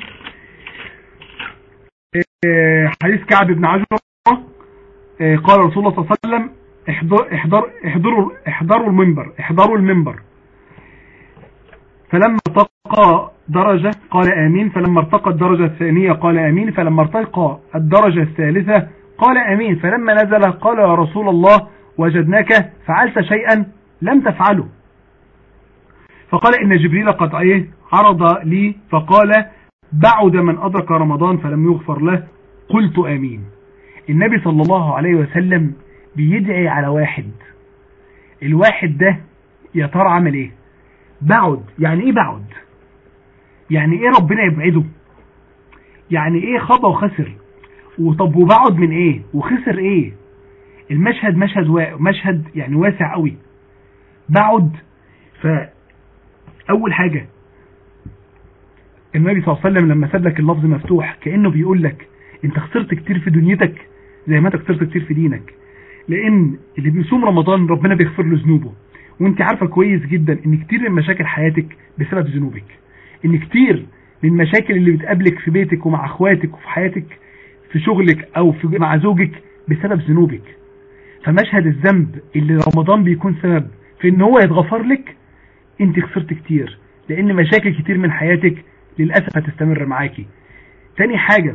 حديث كعب بن عجرة قال رسول الله صلى الله عليه وسلم احضر احضر احضروا احضروا المنبر احضروا المنبر فلما ارتقى درجة قال امين فلما ارتقى الدرجة الثانية قال امين فلما ارتقى الدرجة الثالثة قال امين فلما نزل قال يا رسول الله وجدناك فعلت شيئا لم تفعله فقال ان جبريل قد ايه عرض لي فقال بعد من ادرك رمضان فلم يغفر له قلت امين النبي صلى الله عليه وسلم بيدعي على واحد الواحد ده يا ترى عمل ايه بعد يعني ايه بعد يعني ايه ربنا يبعده يعني ايه خطأ وخسر وطب وبعد من ايه وخسر ايه المشهد مشهد وا... مشهد يعني واسع قوي بعد فاول حاجة النبي صلى الله عليه وسلم لما ساب لك اللفظ مفتوح كأنه بيقول لك انت خسرت كتير في دنيتك زي ما انت خسرت كتير في دينك لان اللي بيصوم رمضان ربنا بيغفر له ذنوبه وانت عارفه كويس جدا ان كتير من مشاكل حياتك بسبب ذنوبك ان كتير من المشاكل اللي بتقابلك في بيتك ومع اخواتك وفي حياتك في شغلك او في مع زوجك بسبب ذنوبك فمشهد الذنب اللي رمضان بيكون سبب في ان هو يتغفر لك انت خسرت كتير لان مشاكل كتير من حياتك للأسف هتستمر معاكي تاني حاجة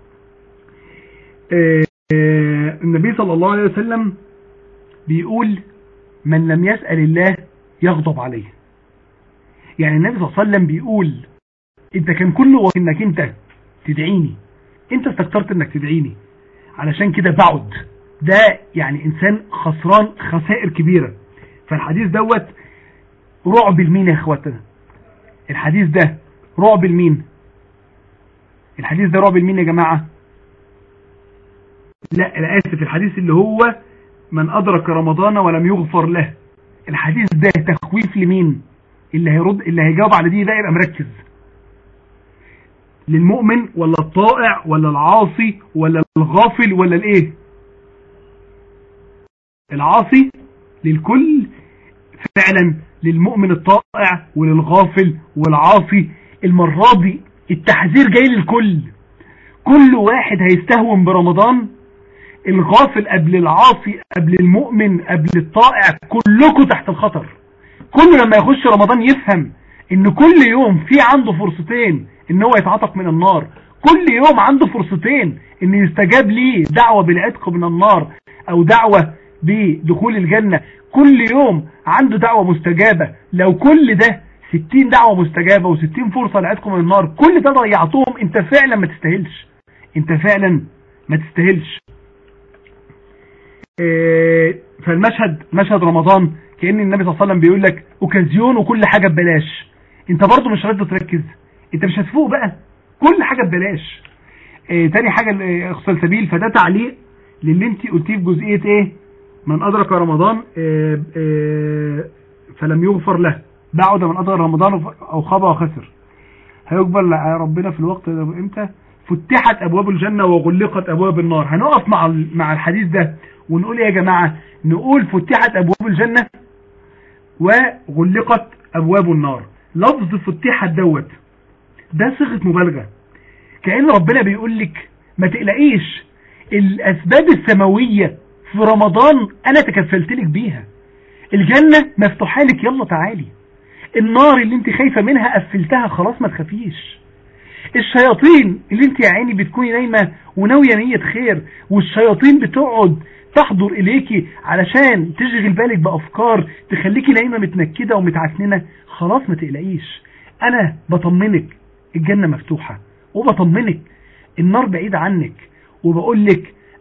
النبي صلى الله عليه وسلم بيقول من لم يسأل الله يغضب عليه يعني النبي صلى الله عليه وسلم بيقول انت كان كل وقت انك انت تدعيني انت استكترت انك تدعيني علشان كده بعد ده يعني انسان خسران خسائر كبيرة فالحديث دوت رعب لمين يا اخواتنا الحديث ده رعب لمين الحديث ده رعب لمين يا جماعة لا انا اسف الحديث اللي هو من ادرك رمضان ولم يغفر له الحديث ده تخويف لمين اللي هيرد اللي هيجاوب على دي ده يبقى مركز للمؤمن ولا الطائع ولا العاصي ولا الغافل ولا الايه العاصي للكل فعلا للمؤمن الطائع وللغافل والعاصي المرة دي التحذير جاي للكل كل واحد هيستهون برمضان الغافل قبل العاصي قبل المؤمن قبل الطائع كلكم تحت الخطر كله لما يخش رمضان يفهم ان كل يوم في عنده فرصتين ان هو يتعتق من النار كل يوم عنده فرصتين ان يستجاب ليه دعوة بالعتق من النار او دعوة بدخول الجنة كل يوم عنده دعوة مستجابة لو كل ده 60 دعوة مستجابة و60 فرصة لعتق من النار كل ده ضيعتهم انت فعلا ما تستاهلش انت فعلا ما تستاهلش اه فالمشهد مشهد رمضان كأن النبي صلى الله عليه وسلم بيقول لك اوكازيون وكل حاجة ببلاش انت برضو مش راضي تركز انت مش هتفوق بقى كل حاجة ببلاش اه تاني حاجة اخصال سبيل فده تعليق للي انت قلتيه في جزئية ايه من ادرك رمضان اه اه فلم يغفر له بعد من ادرك رمضان او خاب وخسر هيقبل ربنا في الوقت ده امتى فتحت ابواب الجنة وغلقت ابواب النار هنقف مع مع الحديث ده ونقول يا جماعة نقول فتحت ابواب الجنة وغلقت ابواب النار لفظ فتحت دوت ده صيغه مبالغة كأن ربنا بيقول لك ما تقلقيش الاسباب السماوية في رمضان انا تكفلت لك بيها الجنة مفتوحة لك يلا تعالي النار اللي انت خايفة منها قفلتها خلاص ما تخافيش الشياطين اللي انت يا عيني بتكوني نايمة وناوية نية خير والشياطين بتقعد تحضر اليكي علشان تشغل بالك بافكار تخليكي نايمة متنكدة ومتعكننة خلاص ما تقلقيش انا بطمنك الجنة مفتوحة وبطمنك النار بعيدة عنك وبقول لك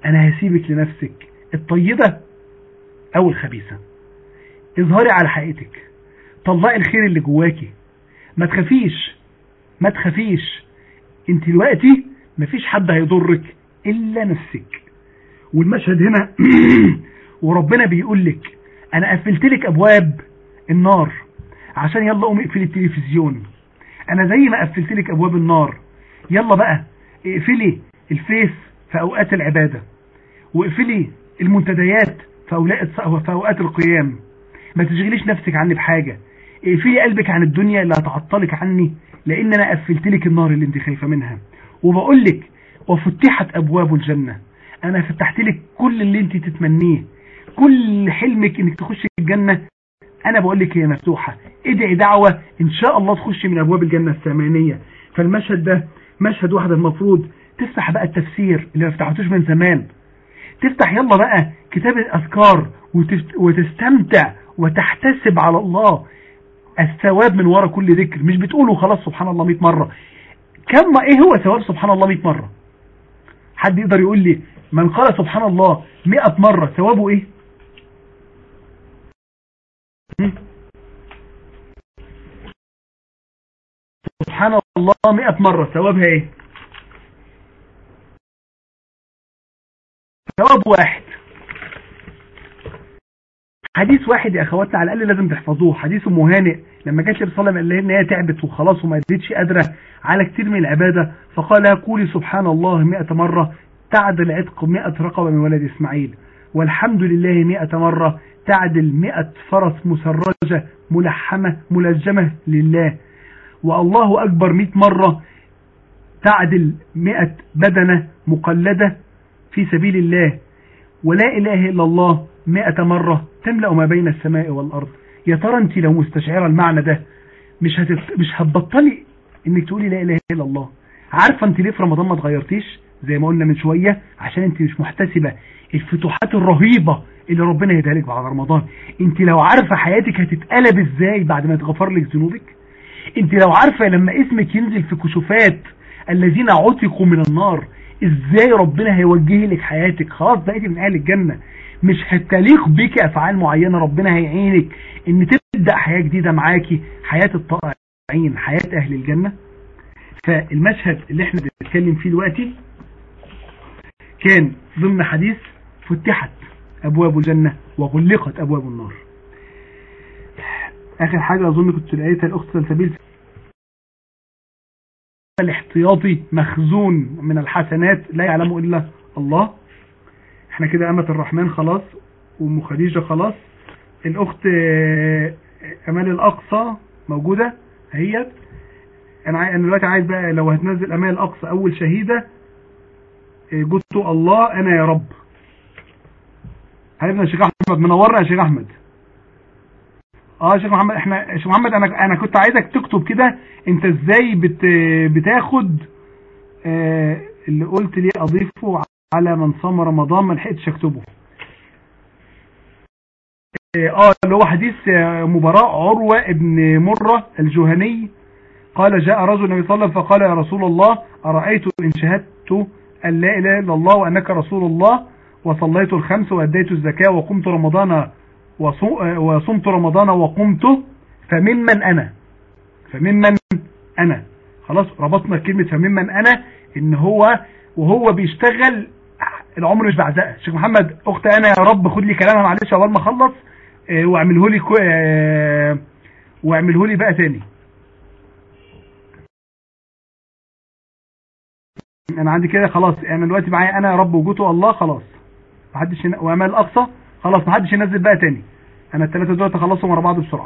انا هسيبك لنفسك الطيبة او الخبيثة اظهري على حقيقتك طلعي الخير اللي جواكي ما تخافيش ما تخافيش انت دلوقتي مفيش حد هيضرك الا نفسك والمشهد هنا وربنا بيقول لك انا قفلت لك ابواب النار عشان يلا قومي اقفلي التلفزيون انا زي ما قفلت لك ابواب النار يلا بقى اقفلي الفيس في اوقات العبادة واقفلي المنتديات في أوقات- في اوقات القيام ما تشغليش نفسك عني بحاجة اقفلي قلبك عن الدنيا اللي هتعطلك عني لان انا قفلت لك النار اللي انت خايفة منها وبقول لك وفتحت ابواب الجنة انا فتحت لك كل اللي انت تتمنيه كل حلمك انك تخش الجنة انا بقول لك هي مفتوحة ادعي دعوة ان شاء الله تخشي من ابواب الجنة الثمانية فالمشهد ده مشهد واحد المفروض تفتح بقى التفسير اللي ما فتحتوش من زمان تفتح يلا بقى كتاب الاذكار وتست- وتستمتع وتحتسب على الله الثواب من وراء كل ذكر مش بتقوله خلاص سبحان الله 100 مرة كم ايه هو ثواب سبحان الله 100 مرة حد يقدر يقول لي من قال سبحان الله 100 مرة ثوابه ايه هم؟ سبحان الله 100 مرة ثوابها ايه ثواب واحد حديث واحد يا اخواتنا على الاقل لازم تحفظوه حديث ام هانئ لما جت النبي صلى الله عليه وسلم قال لها ان هي تعبت وخلاص وما قدرتش قادره على كتير من العباده فقال لها قولي سبحان الله 100 مره تعدل عتق 100 رقبه من ولد اسماعيل والحمد لله 100 مره تعدل 100 فرس مسرجه ملحمه ملجمه لله والله اكبر 100 مره تعدل 100 بدنه مقلده في سبيل الله ولا إله إلا الله مئة مرة تملأ ما بين السماء والأرض يا ترى أنت لو مستشعرة المعنى ده مش هتت... مش هتبطلي إنك تقولي لا إله إلا الله عارفة أنت ليه في رمضان ما تغيرتيش زي ما قلنا من شوية عشان أنت مش محتسبة الفتوحات الرهيبة اللي ربنا يديها لك بعد رمضان أنت لو عارفة حياتك هتتقلب إزاي بعد ما يتغفر لك ذنوبك انت لو عارفة لما اسمك ينزل في كشوفات الذين عتقوا من النار ازاي ربنا هيوجه لك حياتك خلاص بقيتي من اهل الجنة مش هتليق بيك افعال معينة ربنا هيعينك ان تبدأ حياة جديدة معاكي حياة الطائعين حياة اهل الجنة فالمشهد اللي احنا بنتكلم فيه دلوقتي كان ضمن حديث فتحت ابواب الجنة وغلقت ابواب النار اخر حاجة اظن كنت لقيتها الاخت سلسبيل الاحتياطي مخزون من الحسنات لا يعلمه الا الله احنا كده امة الرحمن خلاص وام خديجة خلاص الاخت آه، امال الاقصى موجودة هي انا عاي- انا دلوقتي عايز بقى لو هتنزل امال الاقصى اول شهيدة آه، قلت الله انا يا رب حبيبنا يا شيخ احمد منورنا يا شيخ احمد اه يا شيخ محمد احنا يا شيخ محمد انا انا كنت عايزك تكتب كده انت ازاي بت بتاخد آه اللي قلت لي اضيفه على من صام رمضان ما لحقتش اكتبه اه آه، اللي هو حديث آه، مباراة عروة ابن مرة الجهني قال جاء رجل النبي صلى الله عليه وسلم فقال يا رسول الله أرأيت إن شهدت أن لا إله إلا الله وأنك رسول الله وصليت الخمس وأديت الزكاة وقمت رمضان وصو- آه، وصمت رمضان وقمت فممن أنا فممن أنا خلاص ربطنا كلمة فممن أنا إن هو وهو بيشتغل العمر مش بعزقه شيخ محمد أخت أنا يا رب خد لي كلامها معلش أول ما أخلص آه، واعمله لي كو... آه، واعمله لي بقى تاني انا عندي كده خلاص انا دلوقتي معايا انا يا رب وجوته الله خلاص محدش ين... وامال الاقصى خلاص محدش ينزل بقى تاني انا الثلاثه دول اخلصهم ورا بعض بسرعه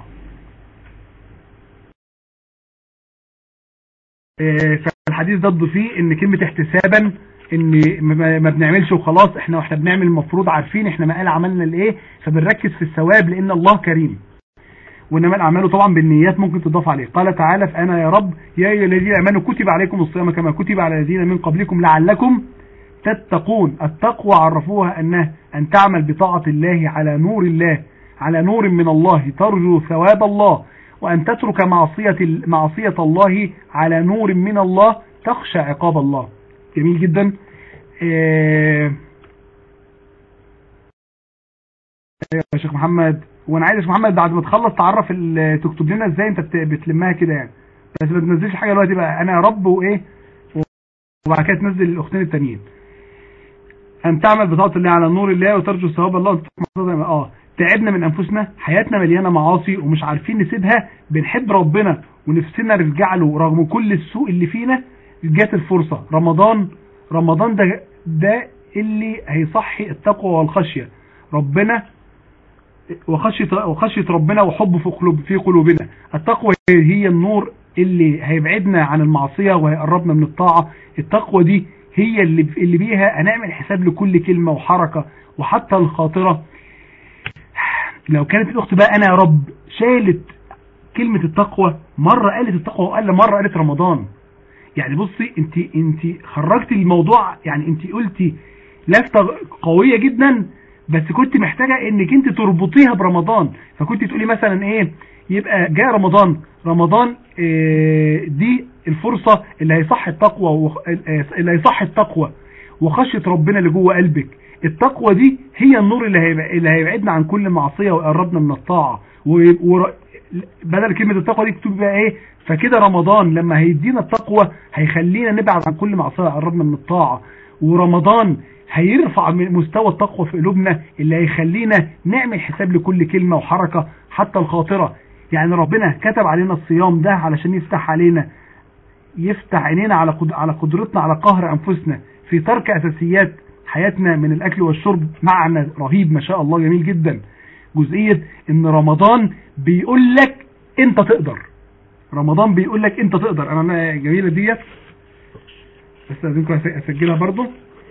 آه، فالحديث ده فيه ان كلمه احتسابا ان ما ما بنعملش وخلاص احنا واحنا بنعمل المفروض عارفين احنا ما قال عملنا لايه فبنركز في الثواب لان الله كريم وانما الاعمال طبعا بالنيات ممكن تضاف عليه قال تعالى فانا يا رب يا ايها الذين امنوا كتب عليكم الصيام كما كتب على الذين من قبلكم لعلكم تتقون التقوى عرفوها انها ان تعمل بطاعه الله على نور الله على نور من الله ترجو ثواب الله وان تترك معصيه معصيه الله على نور من الله تخشى عقاب الله جميل جدا آه، ايوه يا شيخ محمد وانا عايز يا شيخ محمد بعد ما تخلص تعرف ال- تكتب لنا ازاي انت بت- بتلمها كده يعني بس ما تنزلش حاجه دلوقتي بقى انا يا رب وايه وبعد كده تنزل الاختين التانيين ان تعمل بطاعه الله على نور الله وترجو ثواب الله وتطمع اه تعبنا من انفسنا حياتنا مليانه معاصي ومش عارفين نسيبها بنحب ربنا ونفسنا نرجع له رغم كل السوء اللي فينا جات الفرصه رمضان رمضان ده ده اللي هيصحي التقوى والخشيه ربنا وخشيه وخشيه ربنا وحبه في قلوب في قلوبنا التقوى هي النور اللي هيبعدنا عن المعصيه وهيقربنا من الطاعه التقوى دي هي اللي اللي بيها هنعمل حساب لكل كلمه وحركه وحتى الخاطره لو كانت الاخت بقى انا يا رب شالت كلمه التقوى مره قالت التقوى وقال مره قالت رمضان يعني بصي انت انت خرجتي الموضوع يعني انت قلتي لفته قويه جدا بس كنت محتاجه انك انت تربطيها برمضان فكنت تقولي مثلا ايه يبقى جاء رمضان رمضان اه دي الفرصه اللي هيصح التقوى وخ- اه اللي هيصح التقوى وخشيه ربنا اللي جوه قلبك التقوى دي هي النور اللي هيبع- اللي هيبعدنا عن كل معصيه ويقربنا من الطاعه و- ور- بدل كلمه التقوى دي تكتب بقى ايه فكده رمضان لما هيدينا التقوى هيخلينا نبعد عن كل معصيه ويقربنا من الطاعه ورمضان هيرفع من مستوى التقوى في قلوبنا اللي هيخلينا نعمل حساب لكل كلمة وحركة حتى الخاطرة يعني ربنا كتب علينا الصيام ده علشان يفتح علينا يفتح عينينا على قد- على قدرتنا على قهر أنفسنا في ترك أساسيات حياتنا من الأكل والشرب معنى رهيب ما شاء الله جميل جدا جزئية إن رمضان بيقول لك أنت تقدر رمضان بيقول لك أنت تقدر أنا أنا جميلة ديت بس أذنكم أسجلها برضو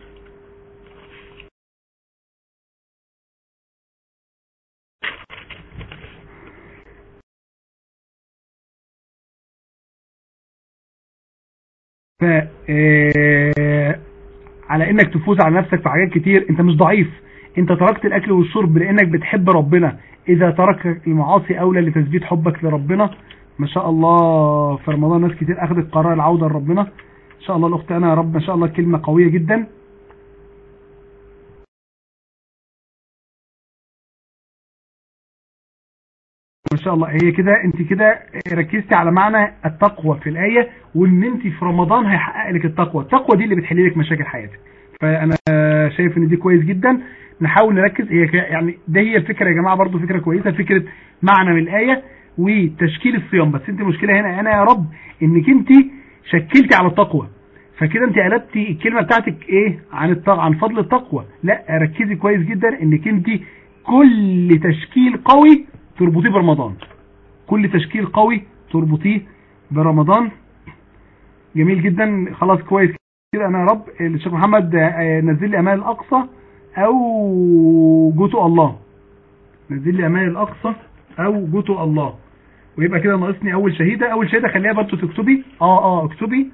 ف آه، على انك تفوز على نفسك في حاجات كتير انت مش ضعيف انت تركت الاكل والشرب لانك بتحب ربنا اذا ترك المعاصي اولى لتثبيت حبك لربنا ما شاء الله في رمضان ناس كتير اخذت قرار العودة لربنا ان شاء الله الاخت انا يا رب ما شاء الله كلمة قوية جدا ما شاء الله هي كده انت كده ركزتي على معنى التقوى في الآية وان انت في رمضان هيحقق لك التقوى التقوى دي اللي بتحل لك مشاكل حياتك فانا شايف ان دي كويس جدا نحاول نركز هي ك- يعني ده هي الفكرة يا جماعة برضو فكرة كويسة فكرة معنى من الآية وتشكيل الصيام بس انت المشكلة هنا انا يا رب انك انت شكلتي على التقوى فكده انت قلبتي الكلمة بتاعتك ايه عن الت... عن فضل التقوى لا ركزي كويس جدا انك انت كل تشكيل قوي تربطيه برمضان كل تشكيل قوي تربطيه برمضان جميل جدا خلاص كويس كده انا يا رب الشيخ محمد آه، نزل لي امال الاقصى او جوتو الله نزل لي امال الاقصى او جوتو الله ويبقى كده ناقصني اول شهيده اول شهيده خليها برضه تكتبي اه اه اكتبي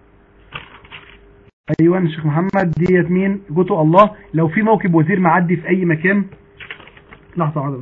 ايوه يا شيخ محمد ديت مين جوتو الله لو في موكب وزير معدي في اي مكان لحظه واحده بس.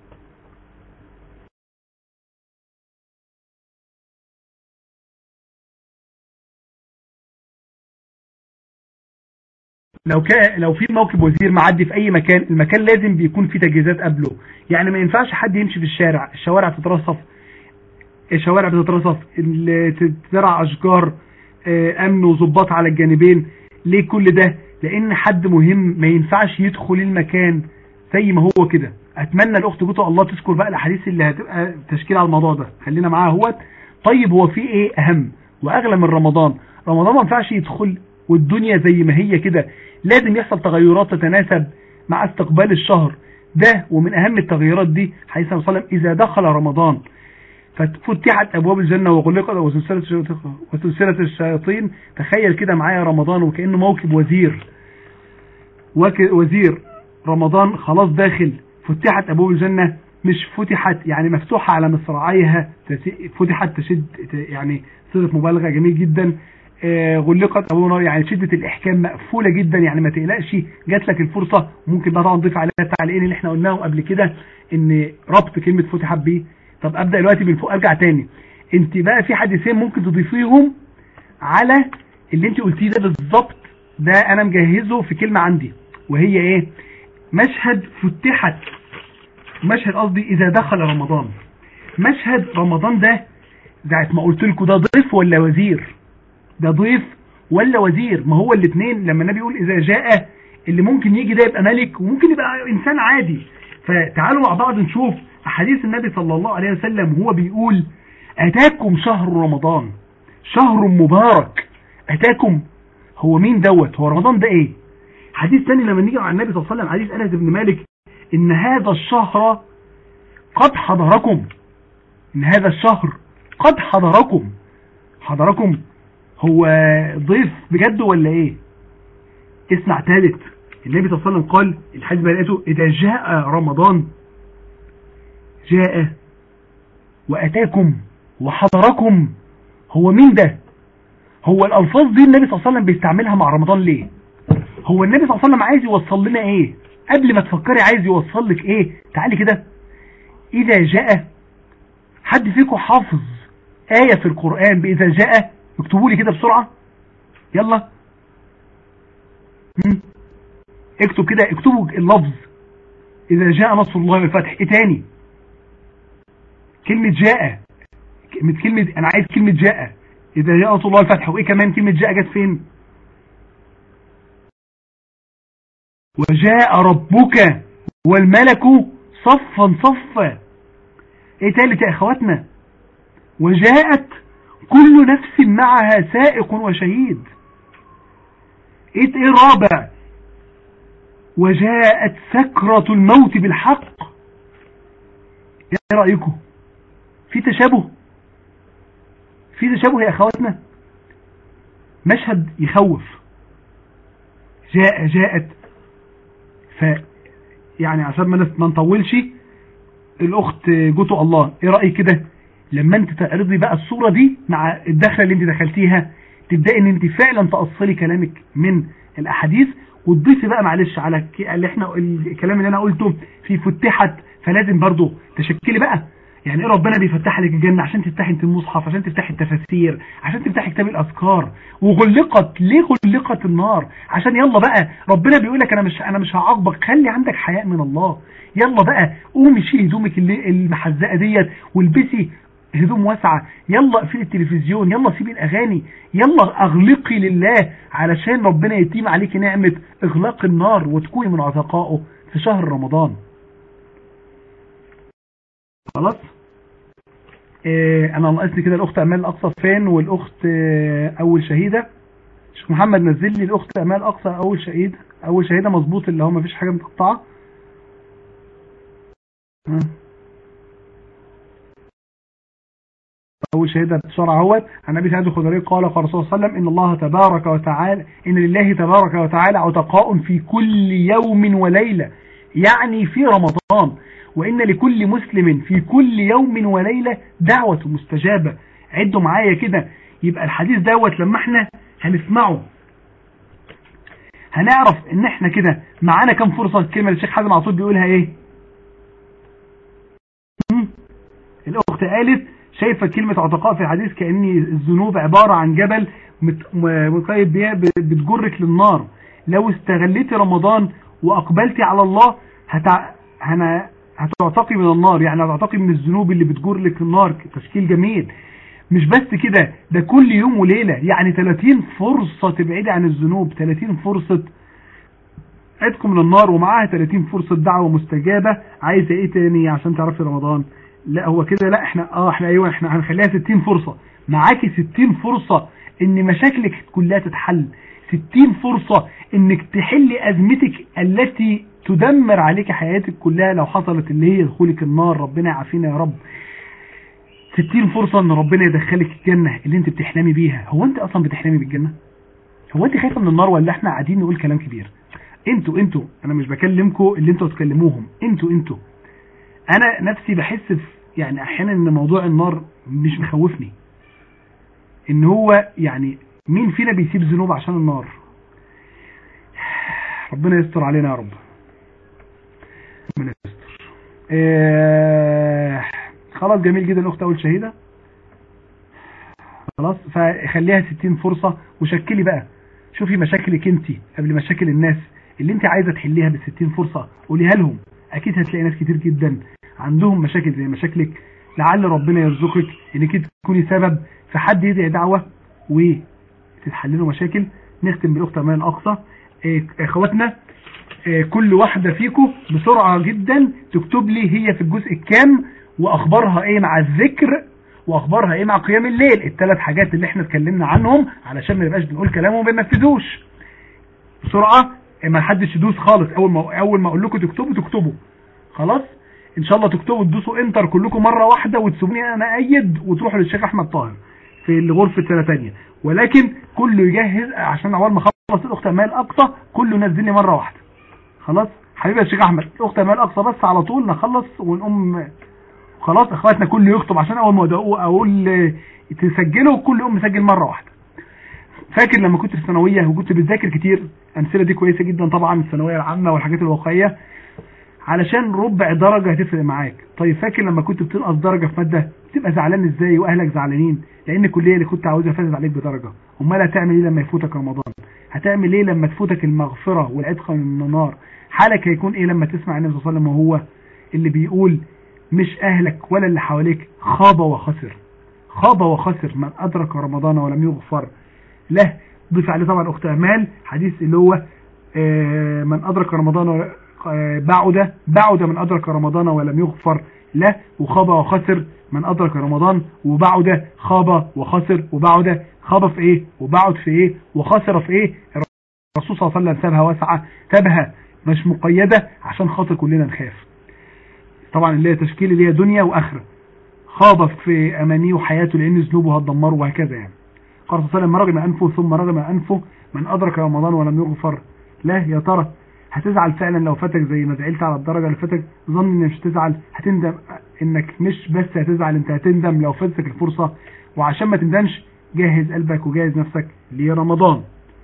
لو كان لو في موكب وزير معدي في اي مكان المكان لازم بيكون فيه تجهيزات قبله يعني ما ينفعش حد يمشي في الشارع الشوارع تترصف الشوارع بتترصف ال- تتزرع اشجار آه، امن وظباط على الجانبين ليه كل ده لان حد مهم ما ينفعش يدخل المكان زي ما هو كده اتمنى الاخت جوتو الله تذكر بقى الاحاديث اللي هتبقى تشكيل على الموضوع ده خلينا معاها اهوت طيب هو في ايه اهم واغلى من رمضان رمضان ما ينفعش يدخل والدنيا زي ما هي كده لازم يحصل تغيرات تتناسب مع استقبال الشهر ده ومن اهم التغيرات دي حديث النبي صلى الله عليه وسلم اذا دخل رمضان ففتحت ابواب الجنه وغلقت وسلسله وسلسله الشياطين تخيل كده معايا رمضان وكانه موكب وزير وك- وزير رمضان خلاص داخل فتحت ابواب الجنه مش فتحت يعني مفتوحه على مصراعيها تس- فتحت تشد ت- يعني صيغه مبالغه جميل جدا آه، غلقت ابواب النار يعني شده الاحكام مقفوله جدا يعني ما تقلقش جات لك الفرصه ممكن بقى طبعا نضيف عليها التعليقين اللي احنا قلناهم قبل كده ان ربط كلمه فتحت بيه طب ابدا دلوقتي من فوق ارجع تاني انت بقى في حديثين ممكن تضيفيهم على اللي انت قلتيه ده بالظبط ده انا مجهزه في كلمه عندي وهي ايه مشهد فتحت مشهد قصدي اذا دخل رمضان مشهد رمضان ده زي ما قلت لكم ده ضيف ولا وزير ده ضيف ولا وزير ما هو الاثنين لما النبي يقول اذا جاء اللي ممكن يجي ده يبقى ملك وممكن يبقى انسان عادي فتعالوا مع بعض نشوف احاديث النبي صلى الله عليه وسلم وهو بيقول اتاكم شهر رمضان شهر مبارك اتاكم هو مين دوت هو رمضان ده ايه حديث ثاني لما نيجي على النبي صلى الله عليه وسلم حديث انس بن مالك ان هذا الشهر قد حضركم ان هذا الشهر قد حضركم حضركم هو ضيف بجد ولا ايه اسمع ثالث النبي صلى الله عليه وسلم قال الحديث بقى اذا جاء رمضان جاء واتاكم وحضركم هو مين ده هو الالفاظ دي النبي صلى الله عليه وسلم بيستعملها مع رمضان ليه هو النبي صلى الله عليه وسلم عايز يوصل لنا ايه قبل ما تفكري عايز يوصل لك ايه تعالي كده اذا جاء حد فيكم حافظ آية في القرآن بإذا جاء اكتبوا لي كده بسرعة يلا مم. اكتب كده اكتبوا اللفظ إذا جاء نصر الله والفتح ايه تاني كلمة جاء كلمة كلمة انا عايز كلمة جاء إذا جاء نصر الله والفتح وايه كمان كلمة جاء جت فين وجاء ربك والملك صفا صفا ايه تالت يا اخواتنا وجاءت كل نفس معها سائق وشهيد ايه ايه رابع وجاءت سكرة الموت بالحق ايه رأيكم في تشابه في تشابه يا اخواتنا مشهد يخوف جاء جاءت ف يعني عشان ما نطولش الاخت جوتو الله ايه رأيك كده لما انت تعرضي بقى الصورة دي مع الدخلة اللي انت دخلتيها تبدأي ان انت فعلا تأصلي كلامك من الاحاديث وتضيفي بقى معلش على اللي احنا الكلام اللي انا قلته في فتحت فلازم برضو تشكلي بقى يعني ايه ربنا بيفتح لك الجنة عشان تفتحي انت المصحف عشان تفتحي التفاسير عشان تفتحي كتاب الاذكار وغلقت ليه غلقت النار عشان يلا بقى ربنا بيقول لك انا مش انا مش هعاقبك خلي عندك حياء من الله يلا بقى قومي شيلي هدومك المحزقه ديت والبسي هدوم واسعة يلا اقفلي التلفزيون يلا سيبي الاغاني يلا اغلقي لله علشان ربنا يتيم عليك نعمة اغلاق النار وتكوني من عتقائه في شهر رمضان خلاص اه انا ناقصني كده الاخت امال الاقصى فين والاخت اه اول شهيدة شيخ محمد نزل لي الاخت امال الاقصى اول شهيدة اول شهيدة مظبوط اللي هو مفيش حاجة متقطعة اه أول شهيدة بسرعة اهوت عن أبي سعيد الخدري قال قال رسول الله صلى الله عليه وسلم إن الله تبارك وتعالى إن لله تبارك وتعالى عتقاء في كل يوم وليلة يعني في رمضان وإن لكل مسلم في كل يوم وليلة دعوة مستجابة عدوا معايا كده يبقى الحديث دوت لما احنا هنسمعه هنعرف ان احنا كده معانا كم فرصة الكلمة اللي الشيخ حازم على طول بيقولها ايه الاخت قالت شايفة كلمة عتقاء في الحديث كأن الذنوب عبارة عن جبل مقيد بيها بتجرك للنار لو استغلتي رمضان وأقبلتي على الله هتع... هنا... هتعتقي من النار يعني هتعتقي من الذنوب اللي بتجر لك النار تشكيل جميل مش بس كده ده كل يوم وليلة يعني 30 فرصة تبعدي عن الذنوب 30 فرصة عدكم من النار ومعاها 30 فرصة دعوة مستجابة عايزة ايه تاني عشان تعرفي رمضان لا هو كده لا احنا اه احنا ايوه احنا هنخليها 60 فرصة معاكي 60 فرصة ان مشاكلك كلها تتحل 60 فرصة انك تحلي ازمتك التي تدمر عليك حياتك كلها لو حصلت اللي هي دخولك النار ربنا يعافينا يا رب 60 فرصة ان ربنا يدخلك الجنة اللي انت بتحلمي بيها هو انت اصلا بتحلمي بالجنة هو انت خايفة من النار ولا احنا قاعدين نقول كلام كبير انتوا انتوا انا مش بكلمكم اللي انتوا تكلموهم انتوا انتوا انا نفسي بحس في يعني احيانا ان موضوع النار مش مخوفني ان هو يعني مين فينا بيسيب ذنوب عشان النار ربنا يستر علينا يا رب ربنا يستر اه خلاص جميل جدا الاخت اول شهيدة خلاص فخليها 60 فرصة وشكلي بقى شوفي مشاكلك انت قبل مشاكل الناس اللي انت عايزة تحليها بال 60 فرصة قوليها لهم اكيد هتلاقي ناس كتير جدا عندهم مشاكل زي مشاكلك لعل ربنا يرزقك انك انت تكوني سبب في حد يدعي دعوة وتتحل له مشاكل نختم بالاخت امان الاقصى إيه، اخواتنا إيه، كل واحدة فيكم بسرعة جدا تكتب لي هي في الجزء الكام واخبارها ايه مع الذكر واخبارها ايه مع قيام الليل الثلاث حاجات اللي احنا اتكلمنا عنهم علشان ما نبقاش بنقول كلام وما بننفذوش بسرعة ما حدش يدوس خالص اول ما اول ما اقول لكم تكتبوا تكتبوا خلاص ان شاء الله تكتبوا تدوسوا انتر كلكم مرة واحدة وتسيبوني انا ايد وتروحوا للشيخ احمد طاهر في غرفة سنة تانية ولكن كله يجهز عشان اول ما اخلص الاخت امال اقصى كله نزل لي مرة واحدة خلاص حبيبي يا شيخ احمد الاخت امال اقصى بس على طول نخلص ونقوم خلاص اخواتنا كله يخطب عشان اول ما أدعو- اقول آه، تسجلوا كل يوم مسجل مرة واحدة فاكر لما كنت في الثانويه وكنت بتذاكر كتير الامثله دي كويسه جدا طبعا الثانويه العامه والحاجات الواقعيه علشان ربع درجه هتفرق معاك طيب فاكر لما كنت بتنقص درجه في ماده بتبقى زعلان ازاي واهلك زعلانين لان الكليه اللي كنت عاوزها فاتت عليك بدرجه امال هتعمل ايه لما يفوتك رمضان هتعمل ايه لما تفوتك المغفره والعتق من النار حالك هيكون ايه لما تسمع النبي صلى الله عليه وسلم وهو اللي بيقول مش اهلك ولا اللي حواليك خاب وخسر خاب وخسر من ادرك رمضان ولم يغفر له ضيف عليه طبعا اخت امال حديث اللي هو آه، من ادرك رمضان و- آه، بعد بعد من ادرك رمضان ولم يغفر له وخاب وخسر من ادرك رمضان وبعد خاب وخسر وبعد خاب في ايه وبعد في ايه وخسر في ايه الرسول صلى الله عليه وسلم سابها واسعه سابها مش مقيده عشان خاطر كلنا نخاف طبعا اللي هي تشكيل اللي هي دنيا واخره خاض في امانيه وحياته لان ذنوبه هتدمره وهكذا يعني قال صلى الله عليه وسلم رغم أنفه ثم رغم أنفه من أدرك رمضان ولم يغفر لا يا ترى هتزعل فعلا لو فاتك زي ما زعلت على الدرجة اللي فاتك ظن ان مش هتزعل هتندم انك مش بس هتزعل انت هتندم لو فاتتك الفرصة وعشان ما تندمش جهز قلبك وجهز نفسك لرمضان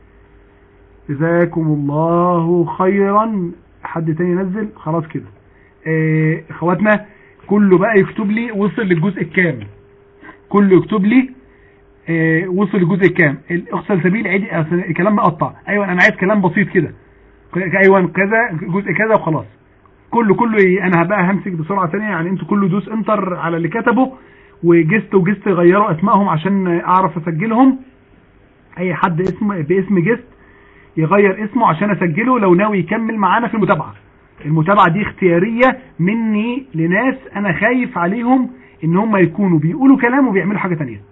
جزاكم الله خيرا حد تاني ينزل خلاص كده آه، اخواتنا كله بقى يكتب لي وصل للجزء الكام كله يكتب لي آه، وصل للجزء الكام الاخت سلسبيل عيدي أصل الكلام مقطع ايوه انا عايز كلام بسيط كده ايوه كذا جزء كذا وخلاص كله كله ي- انا هبقى همسك بسرعه ثانيه يعني انتوا كله دوس انتر على اللي كتبه وجست وجست غيروا اسمائهم عشان اعرف اسجلهم اي حد اسم باسم جست يغير اسمه عشان اسجله لو ناوي يكمل معانا في المتابعه المتابعه دي اختياريه مني لناس انا خايف عليهم ان هم يكونوا بيقولوا كلام وبيعملوا حاجه تانية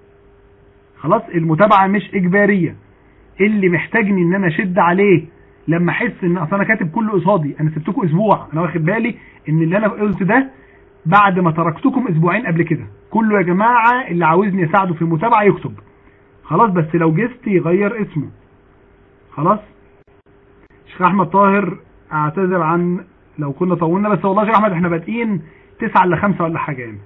خلاص المتابعه مش اجباريه اللي محتاجني ان انا اشد عليه لما احس ان اصل انا كاتب كله قصادي انا سبتكم اسبوع انا واخد بالي ان اللي انا قلت ده بعد ما تركتكم اسبوعين قبل كده كله يا جماعه اللي عاوزني اساعده في المتابعه يكتب خلاص بس لو جست يغير اسمه خلاص شيخ احمد طاهر اعتذر عن لو كنا طولنا بس والله يا شيخ احمد احنا بادئين تسعة ل 5 ولا حاجه يعني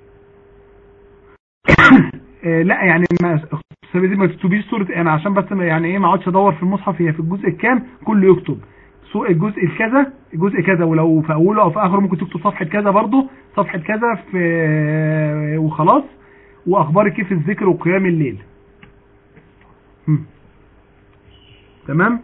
آه، لا يعني ما استاذ ما تكتبيش صوره انا عشان بس ما- يعني ايه ما اقعدش ادور في المصحف هي في الجزء الكام كله يكتب سوء الجزء الكذا الجزء كذا ولو في اوله او في اخره ممكن تكتب صفحه كذا برضه صفحه كذا في وخلاص واخبارك كيف الذكر وقيام الليل هم. تمام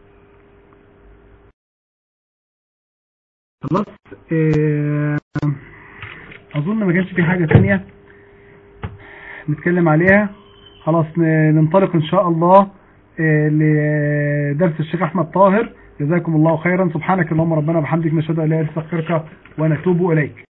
خلاص آه، اظن ما كانش في حاجه ثانيه نتكلم عليها خلاص ن- ننطلق ان شاء الله آه، لدرس الشيخ احمد طاهر جزاكم الله خيرا سبحانك اللهم ربنا وبحمدك نشهد ان لا اله الا انت نستغفرك ونتوب اليك